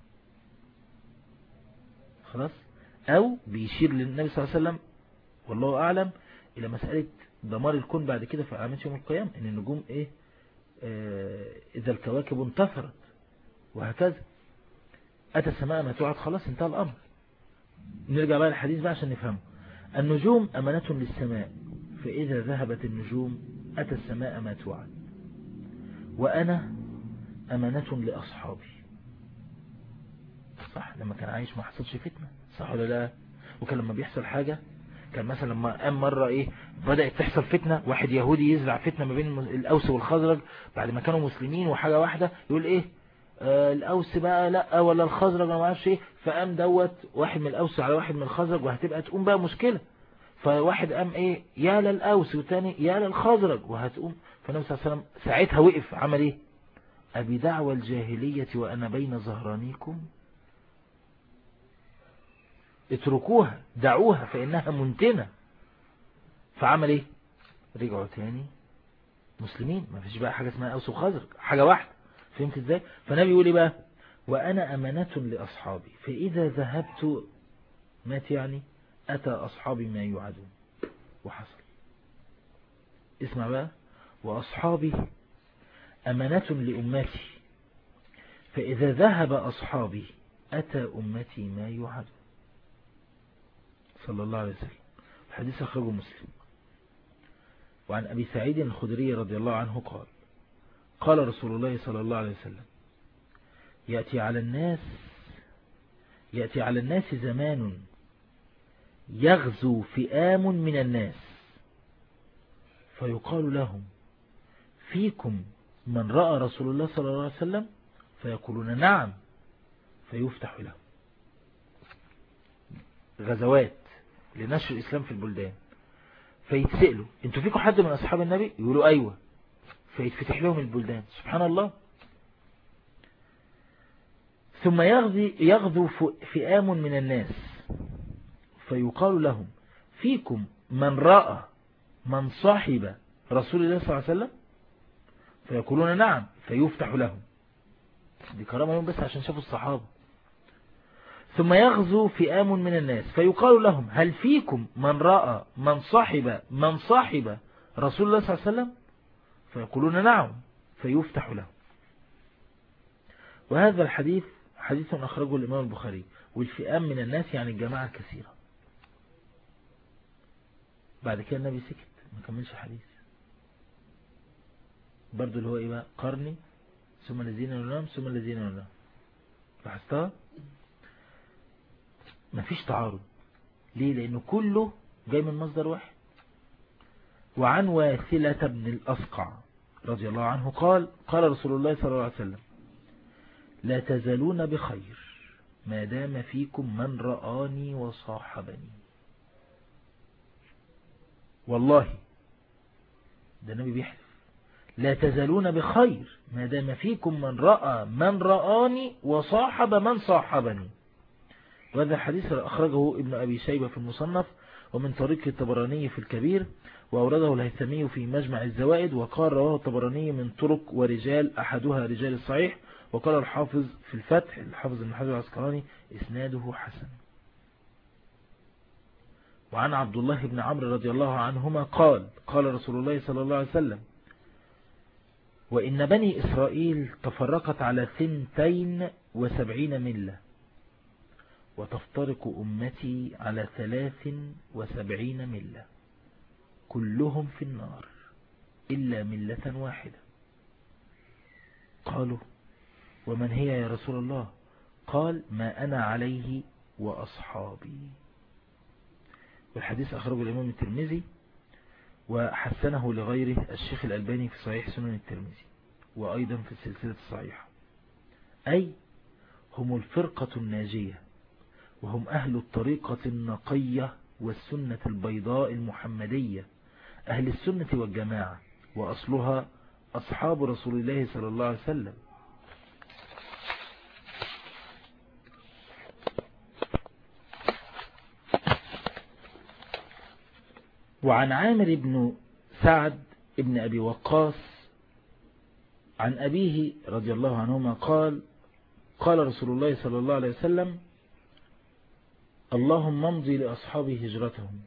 S3: خلاص أو بيشير للنبي صلى الله عليه وسلم والله أعلم إلى مسألة دمار الكون بعد كده في علامات يوم القيامة إن النجوم إيه آه إذا الكواكب انتثرت وهكذا أتى السماء ما توعد خلاص انتهى الأمر نرجع بقى للحديث بقى عشان نفهمه النجوم أمانة للسماء فإذا ذهبت النجوم أتى السماء ما توعد وأنا أمانة لأصحابي صح لما كان عايش ما حصلش فتنة صح ولا لا وكان لما بيحصل حاجة كان مثلا لما قام مرة ايه بدأت تحصل فتنة واحد يهودي يزرع فتنة ما بين الأوس والخزرج بعد ما كانوا مسلمين وحاجة واحدة يقول ايه آه الأوس بقى لا ولا الخزرج ما اعرفش ايه فقام دوت واحد من الأوس على واحد من الخزرج وهتبقى تقوم بقى مشكلة فواحد قام ايه يا للأوس والتاني يا للخزرج وهتقوم فالنبي صلى الله عليه وسلم ساعتها وقف عمل ايه أبي دعوى الجاهلية وأنا بين ظهرانيكم اتركوها دعوها فإنها منتنة فعمل ايه رجعوا تاني مسلمين ما فيش بقى حاجة اسمها أوس وخزرج حاجة واحدة فهمت ازاي فنبي يقول ايه بقى وأنا أمانة لأصحابي فإذا ذهبت مات يعني أتى أصحابي ما يوعدون وحصل اسمع بقى وأصحابي أمانة لأمتي فإذا ذهب أصحابي أتى أمتي ما يوعد صلى الله عليه وسلم الحديث أخرجه مسلم وعن أبي سعيد الخدري رضي الله عنه قال قال رسول الله صلى الله عليه وسلم يأتي على الناس يأتي على الناس زمان يغزو فئام من الناس فيقال لهم فيكم من رأى رسول الله صلى الله عليه وسلم فيقولون نعم فيفتح لهم غزوات لنشر الإسلام في البلدان فيتسألوا انتوا فيكم حد من أصحاب النبي يقولوا أيوة فيتفتح لهم البلدان سبحان الله ثم يغذي يغذو فئام من الناس فيقال لهم فيكم من رأى من صاحب رسول الله صلى الله عليه وسلم فيقولون نعم فيفتح لهم دي كرامة يوم بس عشان شافوا الصحابة ثم يغزو فئام من الناس فيقال لهم هل فيكم من رأى من صاحب من صاحب رسول الله صلى الله عليه وسلم فيقولون نعم فيفتح لهم وهذا الحديث حديث أخرجه الإمام البخاري والفئام من الناس يعني الجماعة الكثيرة بعد كده النبي سكت ما كملش الحديث برضو اللي هو ايه بقى قرني ثم الذين ينام ثم الذين ينام لاحظتها مفيش تعارض ليه لانه كله جاي من مصدر واحد وعن واثلة بن الأسقع رضي الله عنه قال قال رسول الله صلى الله عليه وسلم لا تزالون بخير ما دام فيكم من رآني وصاحبني والله ده النبي بيحلف لا تزالون بخير ما دام فيكم من رأى من رآني وصاحب من صاحبني وهذا الحديث أخرجه ابن أبي شيبة في المصنف ومن طريق الطبراني في الكبير وأورده الهيثمي في مجمع الزوائد وقال رواه الطبراني من طرق ورجال أحدها رجال الصحيح وقال الحافظ في الفتح الحافظ ابن حجر العسقلاني إسناده حسن وعن عبد الله بن عمرو رضي الله عنهما قال قال رسول الله صلى الله عليه وسلم وإن بني إسرائيل تفرقت على ثنتين وسبعين ملة وتفترق أمتي على ثلاث وسبعين ملة كلهم في النار إلا ملة واحدة قالوا ومن هي يا رسول الله قال ما أنا عليه وأصحابي والحديث أخرجه الإمام الترمذي وحسنه لغيره الشيخ الألباني في صحيح سنن الترمذي وأيضا في السلسلة الصحيحة أي هم الفرقة الناجية وهم أهل الطريقة النقية والسنة البيضاء المحمدية أهل السنة والجماعة وأصلها أصحاب رسول الله صلى الله عليه وسلم وعن عامر بن سعد بن أبي وقاص عن أبيه رضي الله عنهما قال قال رسول الله صلى الله عليه وسلم اللهم امضي لأصحاب هجرتهم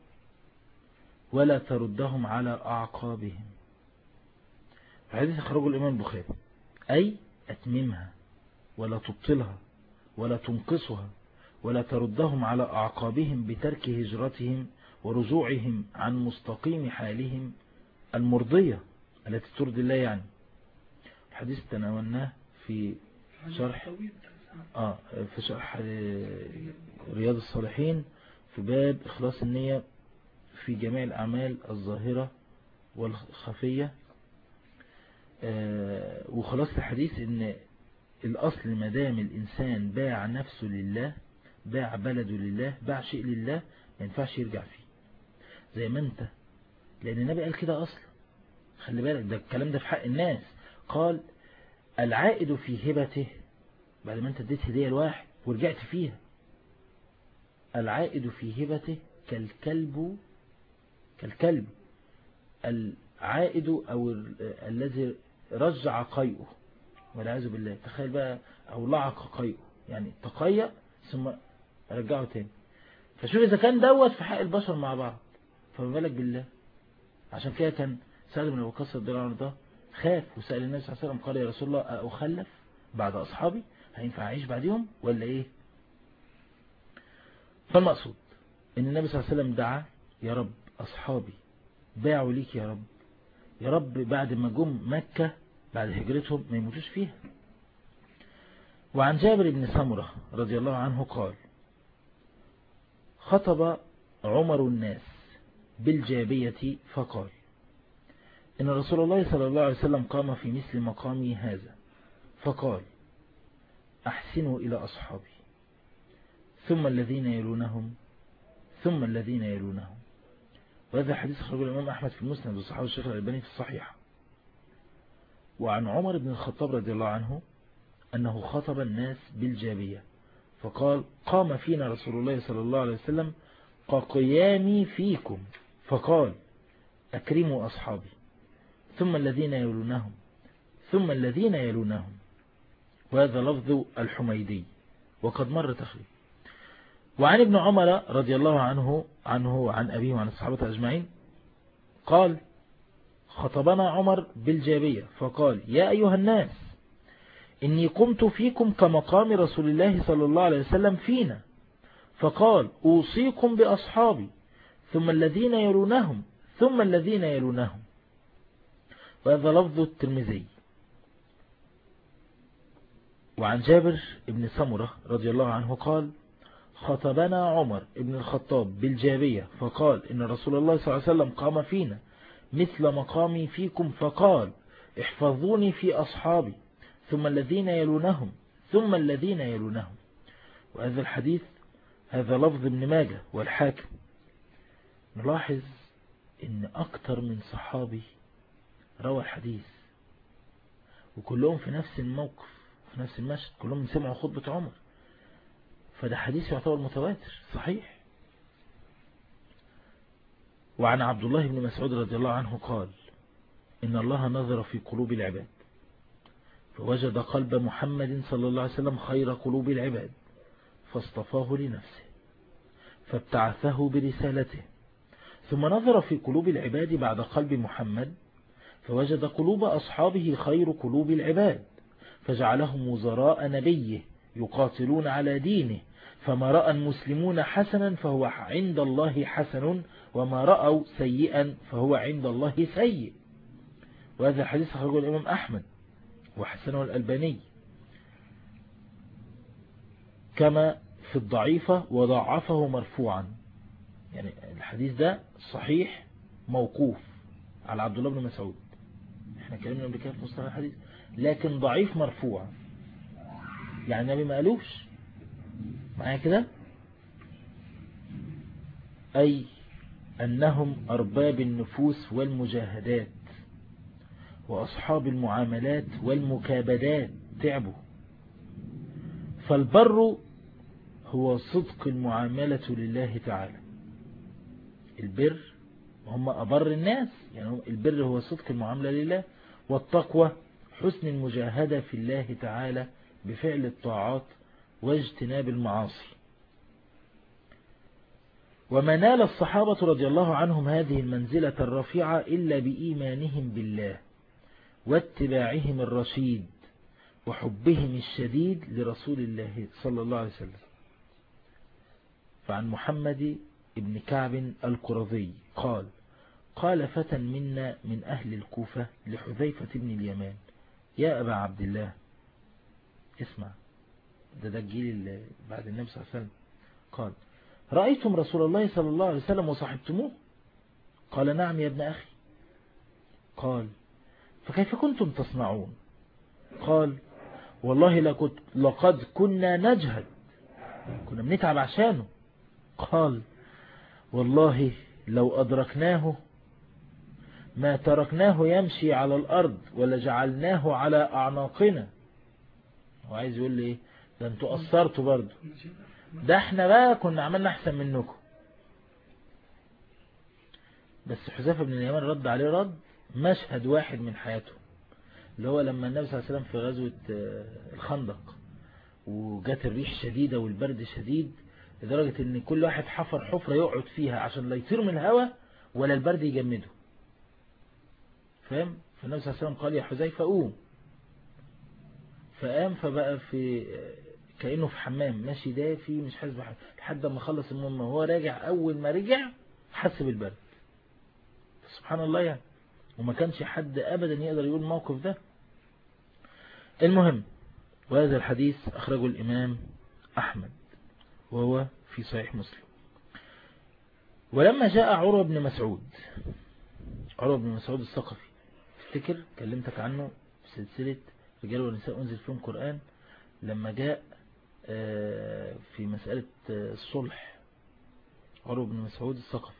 S3: ولا تردهم على أعقابهم حديث خرج الإمام البخاري أي أتممها ولا تبطلها ولا تنقصها ولا تردهم على أعقابهم بترك هجرتهم ورجوعهم عن مستقيم حالهم المرضية التي ترضي الله يعني الحديث تناولناه في شرح آه في شرح رياض الصالحين في باب إخلاص النية في جميع الأعمال الظاهرة والخفية آه وخلاص الحديث ان الأصل مدام الإنسان باع نفسه لله باع بلده لله باع شيء لله ما ينفعش يرجع فيه زي ما انت لأن النبي قال كده أصلا خلي بالك ده الكلام ده في حق الناس قال العائد في هبته بعد ما انت اديت هدية لواحد ورجعت فيها العائد في هبته كالكلب كالكلب العائد أو الذي رجع قيئه والعياذ بالله تخيل بقى أو لعق قيئه يعني تقيأ ثم رجعه تاني فشوف إذا كان دوت في حق البشر مع بعض فما بالك بالله عشان كده كان سعد بن أبو قصر رضي الله عنه ده خاف وسأل النبي صلى الله عليه وسلم قال يا رسول الله أخلف بعد أصحابي هينفع أعيش بعدهم ولا إيه فالمقصود إن النبي صلى الله عليه وسلم دعا يا رب أصحابي باعوا ليك يا رب يا رب بعد ما جم مكة بعد هجرتهم ما يموتوش فيها وعن جابر بن سمرة رضي الله عنه قال خطب عمر الناس بالجابية فقال إن رسول الله صلى الله عليه وسلم قام في مثل مقامي هذا فقال أحسنوا إلى أصحابي ثم الذين يلونهم ثم الذين يلونهم وهذا حديث خرج الإمام أحمد في المسند وصحابه الشيخ الألباني في الصحيح وعن عمر بن الخطاب رضي الله عنه أنه خطب الناس بالجابية فقال قام فينا رسول الله صلى الله عليه وسلم كقيامي فيكم فقال أكرموا أصحابي ثم الذين يلونهم ثم الذين يلونهم وهذا لفظ الحميدي وقد مر تخريج وعن ابن عمر رضي الله عنه عنه عن أبيه وعن الصحابة أجمعين قال خطبنا عمر بالجابية فقال يا أيها الناس إني قمت فيكم كمقام رسول الله صلى الله عليه وسلم فينا فقال أوصيكم بأصحابي ثم الذين يلونهم ثم الذين يلونهم وهذا لفظ الترمذي وعن جابر بن سمرة رضي الله عنه قال خطبنا عمر بن الخطاب بالجابية فقال إن رسول الله صلى الله عليه وسلم قام فينا مثل مقامي فيكم فقال احفظوني في أصحابي ثم الذين يلونهم ثم الذين يلونهم وهذا الحديث هذا لفظ ابن ماجه والحاكم نلاحظ ان اكتر من صحابي روى الحديث وكلهم في نفس الموقف في نفس المشهد كلهم سمعوا خطبة عمر فده حديث يعتبر متواتر صحيح وعن عبد الله بن مسعود رضي الله عنه قال إن الله نظر في قلوب العباد فوجد قلب محمد صلى الله عليه وسلم خير قلوب العباد فاصطفاه لنفسه فابتعثه برسالته ثم نظر في قلوب العباد بعد قلب محمد فوجد قلوب أصحابه خير قلوب العباد فجعلهم وزراء نبيه يقاتلون على دينه فما رأى المسلمون حسنا فهو عند الله حسن وما رأوا سيئا فهو عند الله سيء وهذا الحديث خرجه الإمام أحمد وحسنه الألباني كما في الضعيفة وضعفه مرفوعا يعني الحديث ده صحيح موقوف على عبد الله بن مسعود احنا كلامنا قبل كده في مصطلح الحديث لكن ضعيف مرفوع يعني النبي ما قالوش معايا كده أي أنهم أرباب النفوس والمجاهدات وأصحاب المعاملات والمكابدات تعبوا فالبر هو صدق المعاملة لله تعالى البر هم أبر الناس يعني البر هو صدق المعاملة لله والتقوى حسن المجاهدة في الله تعالى بفعل الطاعات واجتناب المعاصي وما نال الصحابة رضي الله عنهم هذه المنزلة الرفيعة إلا بإيمانهم بالله واتباعهم الرشيد وحبهم الشديد لرسول الله صلى الله عليه وسلم فعن محمد ابن كعب القرظي قال قال فتى منا من أهل الكوفة لحذيفة بن اليمان يا أبا عبد الله اسمع ده ده الجيل بعد النبي صلى الله عليه وسلم قال رأيتم رسول الله صلى الله عليه وسلم وصحبتموه قال نعم يا ابن أخي قال فكيف كنتم تصنعون قال والله لقد كنا نجهد كنا بنتعب عشانه قال والله لو أدركناه ما تركناه يمشي على الأرض ولا جعلناه على أعناقنا وعايز يقول لي ايه ده انتوا قصرتوا برضو ده احنا بقى كنا عملنا احسن منكم بس حذيفه بن اليمان رد عليه رد مشهد واحد من حياته اللي هو لما النبي صلى الله عليه وسلم في غزوة الخندق وجات الريح شديدة والبرد شديد لدرجة ان كل واحد حفر حفرة يقعد فيها عشان لا يطير من الهواء ولا البرد يجمده فاهم فالنبي صلى الله عليه وسلم قال يا حذيفة قوم فقام فبقى في كأنه في حمام ماشي دافي مش حاسس بحاجة لحد ما خلص المهمة وهو راجع أول ما رجع حس بالبرد سبحان الله يعني وما كانش حد أبدا يقدر يقول الموقف ده المهم وهذا الحديث أخرجه الإمام أحمد وهو في صحيح مسلم ولما جاء عروة بن مسعود عروة بن مسعود الثقفي تفتكر كلمتك عنه في سلسلة رجال ونساء أنزل فيهم قرآن لما جاء في مسألة الصلح عروة بن مسعود الثقفي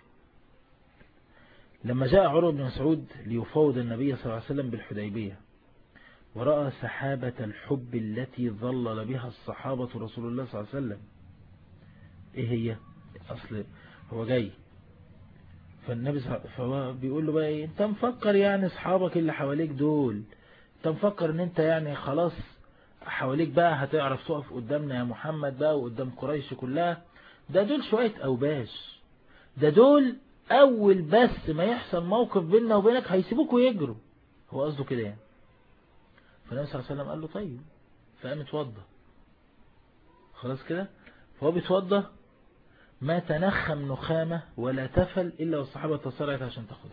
S3: لما جاء عروة بن مسعود ليفاوض النبي صلى الله عليه وسلم بالحديبية ورأى سحابة الحب التي ظلل بها الصحابة رسول الله صلى الله عليه وسلم ايه هي اصل هو جاي فالنبي فهو بيقول له بقى ايه انت مفكر يعني اصحابك اللي حواليك دول انت مفكر ان انت يعني خلاص حواليك بقى هتعرف تقف قدامنا يا محمد بقى وقدام قريش كلها ده دول شوية اوباش ده دول اول بس ما يحصل موقف بيننا وبينك هيسيبوك ويجروا هو قصده كده يعني فالنبي صلى الله عليه وسلم قال له طيب فقام اتوضى خلاص كده فهو بيتوضى ما تنخم نخامة ولا تفل إلا والصحابة تصارعت عشان تاخدها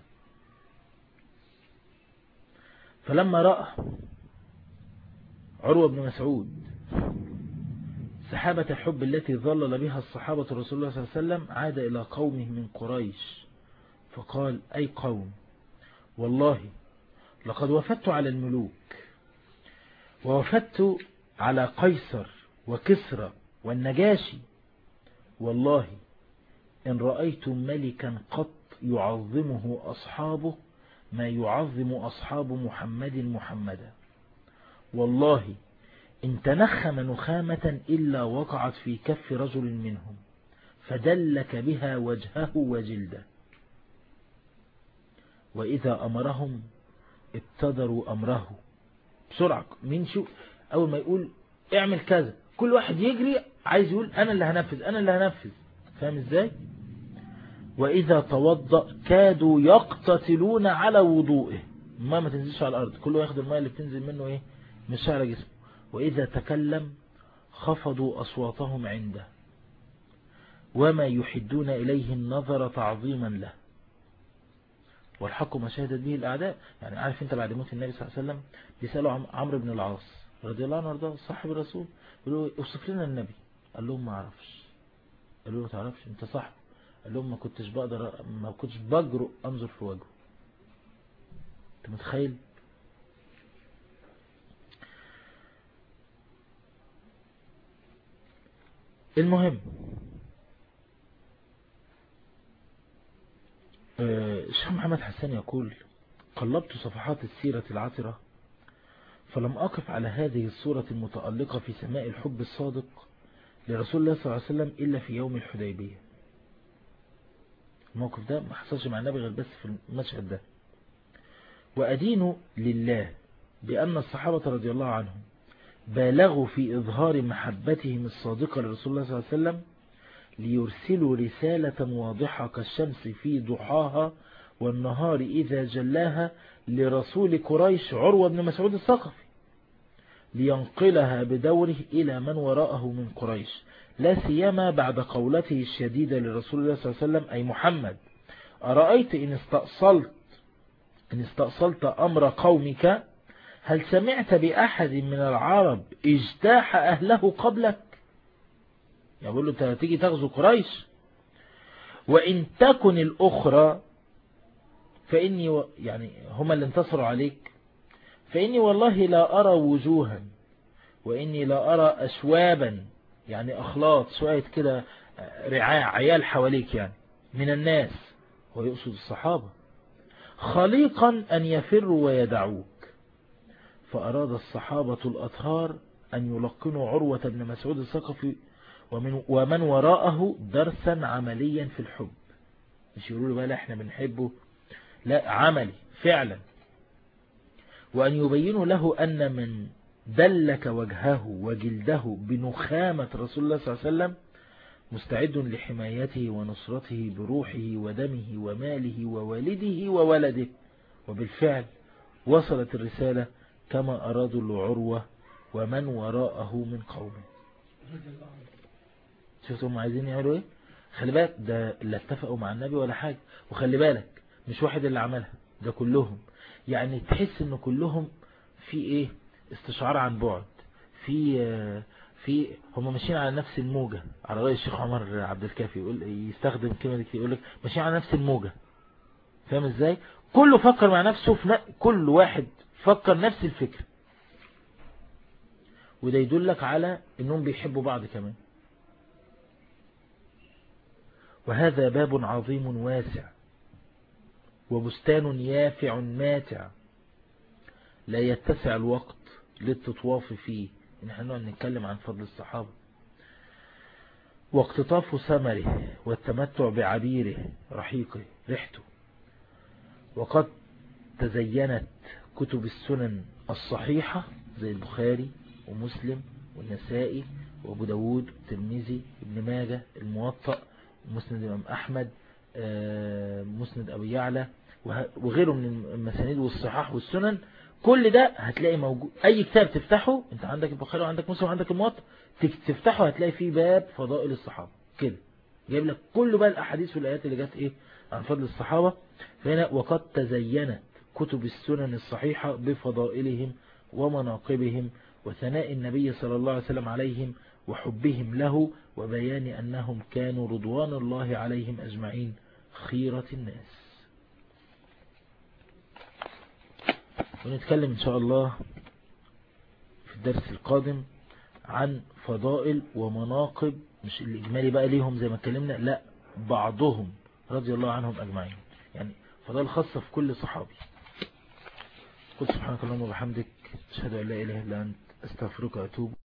S3: فلما رأى عروة بن مسعود سحابة الحب التي ظلل بها الصحابة رسول الله صلى الله عليه وسلم عاد إلى قومه من قريش فقال أي قوم والله لقد وفدت على الملوك ووفدت على قيصر وكسرى والنجاشي والله إن رأيت ملكا قط يعظمه أصحابه ما يعظم أصحاب محمد محمدا والله إن تنخم نخامة إلا وقعت في كف رجل منهم فدلك بها وجهه وجلده وإذا أمرهم ابتدروا أمره بسرعة مين شو أول ما يقول اعمل كذا كل واحد يجري عايز يقول أنا اللي هنفذ أنا اللي هنفذ فاهم إزاي وإذا توضأ كادوا يقتتلون على وضوئه الماء ما تنزلش على الأرض كله ياخد الماء اللي بتنزل منه إيه من شعر جسمه وإذا تكلم خفضوا أصواتهم عنده وما يحدون إليه النظر تعظيما له والحق ما شهدت به الأعداء يعني عارف انت بعد موت النبي صلى الله عليه وسلم بيسألوا عمرو بن العاص رضي الله عنه وارضاه صاحب الرسول يقولوا اوصف لنا النبي قال لهم ما اعرفش قالوا له تعرفش انت صاحب قال لهم ما كنتش بقدر ما كنتش بجرؤ انظر في وجهه انت متخيل المهم الشيخ محمد حسان يقول قلبت صفحات السيرة العطرة فلم أقف على هذه الصورة المتألقة في سماء الحب الصادق لرسول الله صلى الله عليه وسلم إلا في يوم الحديبية الموقف ده ما حصلش مع النبي غير بس في المشهد ده وأدين لله بأن الصحابة رضي الله عنهم بالغوا في إظهار محبتهم الصادقة لرسول الله صلى الله عليه وسلم ليرسلوا رسالة واضحة كالشمس في ضحاها والنهار إذا جلاها لرسول قريش عروة بن مسعود الثقفي لينقلها بدوره إلى من وراءه من قريش لا سيما بعد قولته الشديدة لرسول الله صلى الله عليه وسلم أي محمد أرأيت إن استأصلت إن استأصلت أمر قومك هل سمعت بأحد من العرب اجتاح أهله قبلك يقول له انت تيجي تغزو قريش وإن تكن الأخرى فإني و... يعني هما اللي انتصروا عليك فإني والله لا أرى وجوها وإني لا أرى أشوابا يعني أخلاط شوية كده رعاع عيال حواليك يعني من الناس هو يقصد الصحابة خليقا أن يفروا ويدعوك فأراد الصحابة الأطهار أن يلقنوا عروة بن مسعود الثقفي ومن, ومن وراءه درسا عمليا في الحب مش يقولوا له بقى لا احنا بنحبه لا عملي فعلا وأن يبينوا له أن من دلك وجهه وجلده بنخامة رسول الله صلى الله عليه وسلم مستعد لحمايته ونصرته بروحه ودمه وماله ووالده وولده وبالفعل وصلت الرسالة كما أرادوا لعروة ومن وراءه من قومه شفتوا هم عايزين يعملوا ايه خلي بالك ده اللي اتفقوا مع النبي ولا حاجة وخلي بالك مش واحد اللي عملها ده كلهم يعني تحس ان كلهم في ايه استشعار عن بعد في في هم ماشيين على نفس الموجة على رأي الشيخ عمر عبد الكافي يقول يستخدم كلمة دي يقول لك ماشيين على نفس الموجة فاهم ازاي كله فكر مع نفسه في ن... كل واحد فكر نفس الفكر وده يدلك على انهم بيحبوا بعض كمان وهذا باب عظيم واسع وبستان يافع ماتع لا يتسع الوقت للتطواف فيه نحن نتكلم عن فضل الصحابة واقتطاف ثمره والتمتع بعبيره رحيقه ريحته وقد تزينت كتب السنن الصحيحة زي البخاري ومسلم والنسائي وابو داود والترمذي ابن ماجه الموطأ مسند الإمام أحمد مسند أبي يعلى وغيره من المسانيد والصحاح والسنن كل ده هتلاقي موجود أي كتاب تفتحه أنت عندك البخاري وعندك مسلم وعندك الموطأ تفتحه هتلاقي فيه باب فضائل الصحابة كده جايب لك كل بقى الأحاديث والآيات اللي جت إيه عن فضل الصحابة فهنا وقد تزينت كتب السنن الصحيحة بفضائلهم ومناقبهم وثناء النبي صلى الله عليه وسلم عليهم وحبهم له وبيان أنهم كانوا رضوان الله عليهم أجمعين خيرة الناس ونتكلم إن شاء الله في الدرس القادم عن فضائل ومناقب مش الإجمالي بقى ليهم زي ما اتكلمنا لا بعضهم رضي الله عنهم أجمعين يعني فضائل خاصة في كل صحابي قل سبحانك اللهم وبحمدك أشهد أن لا إله إلا أنت أستغفرك وأتوب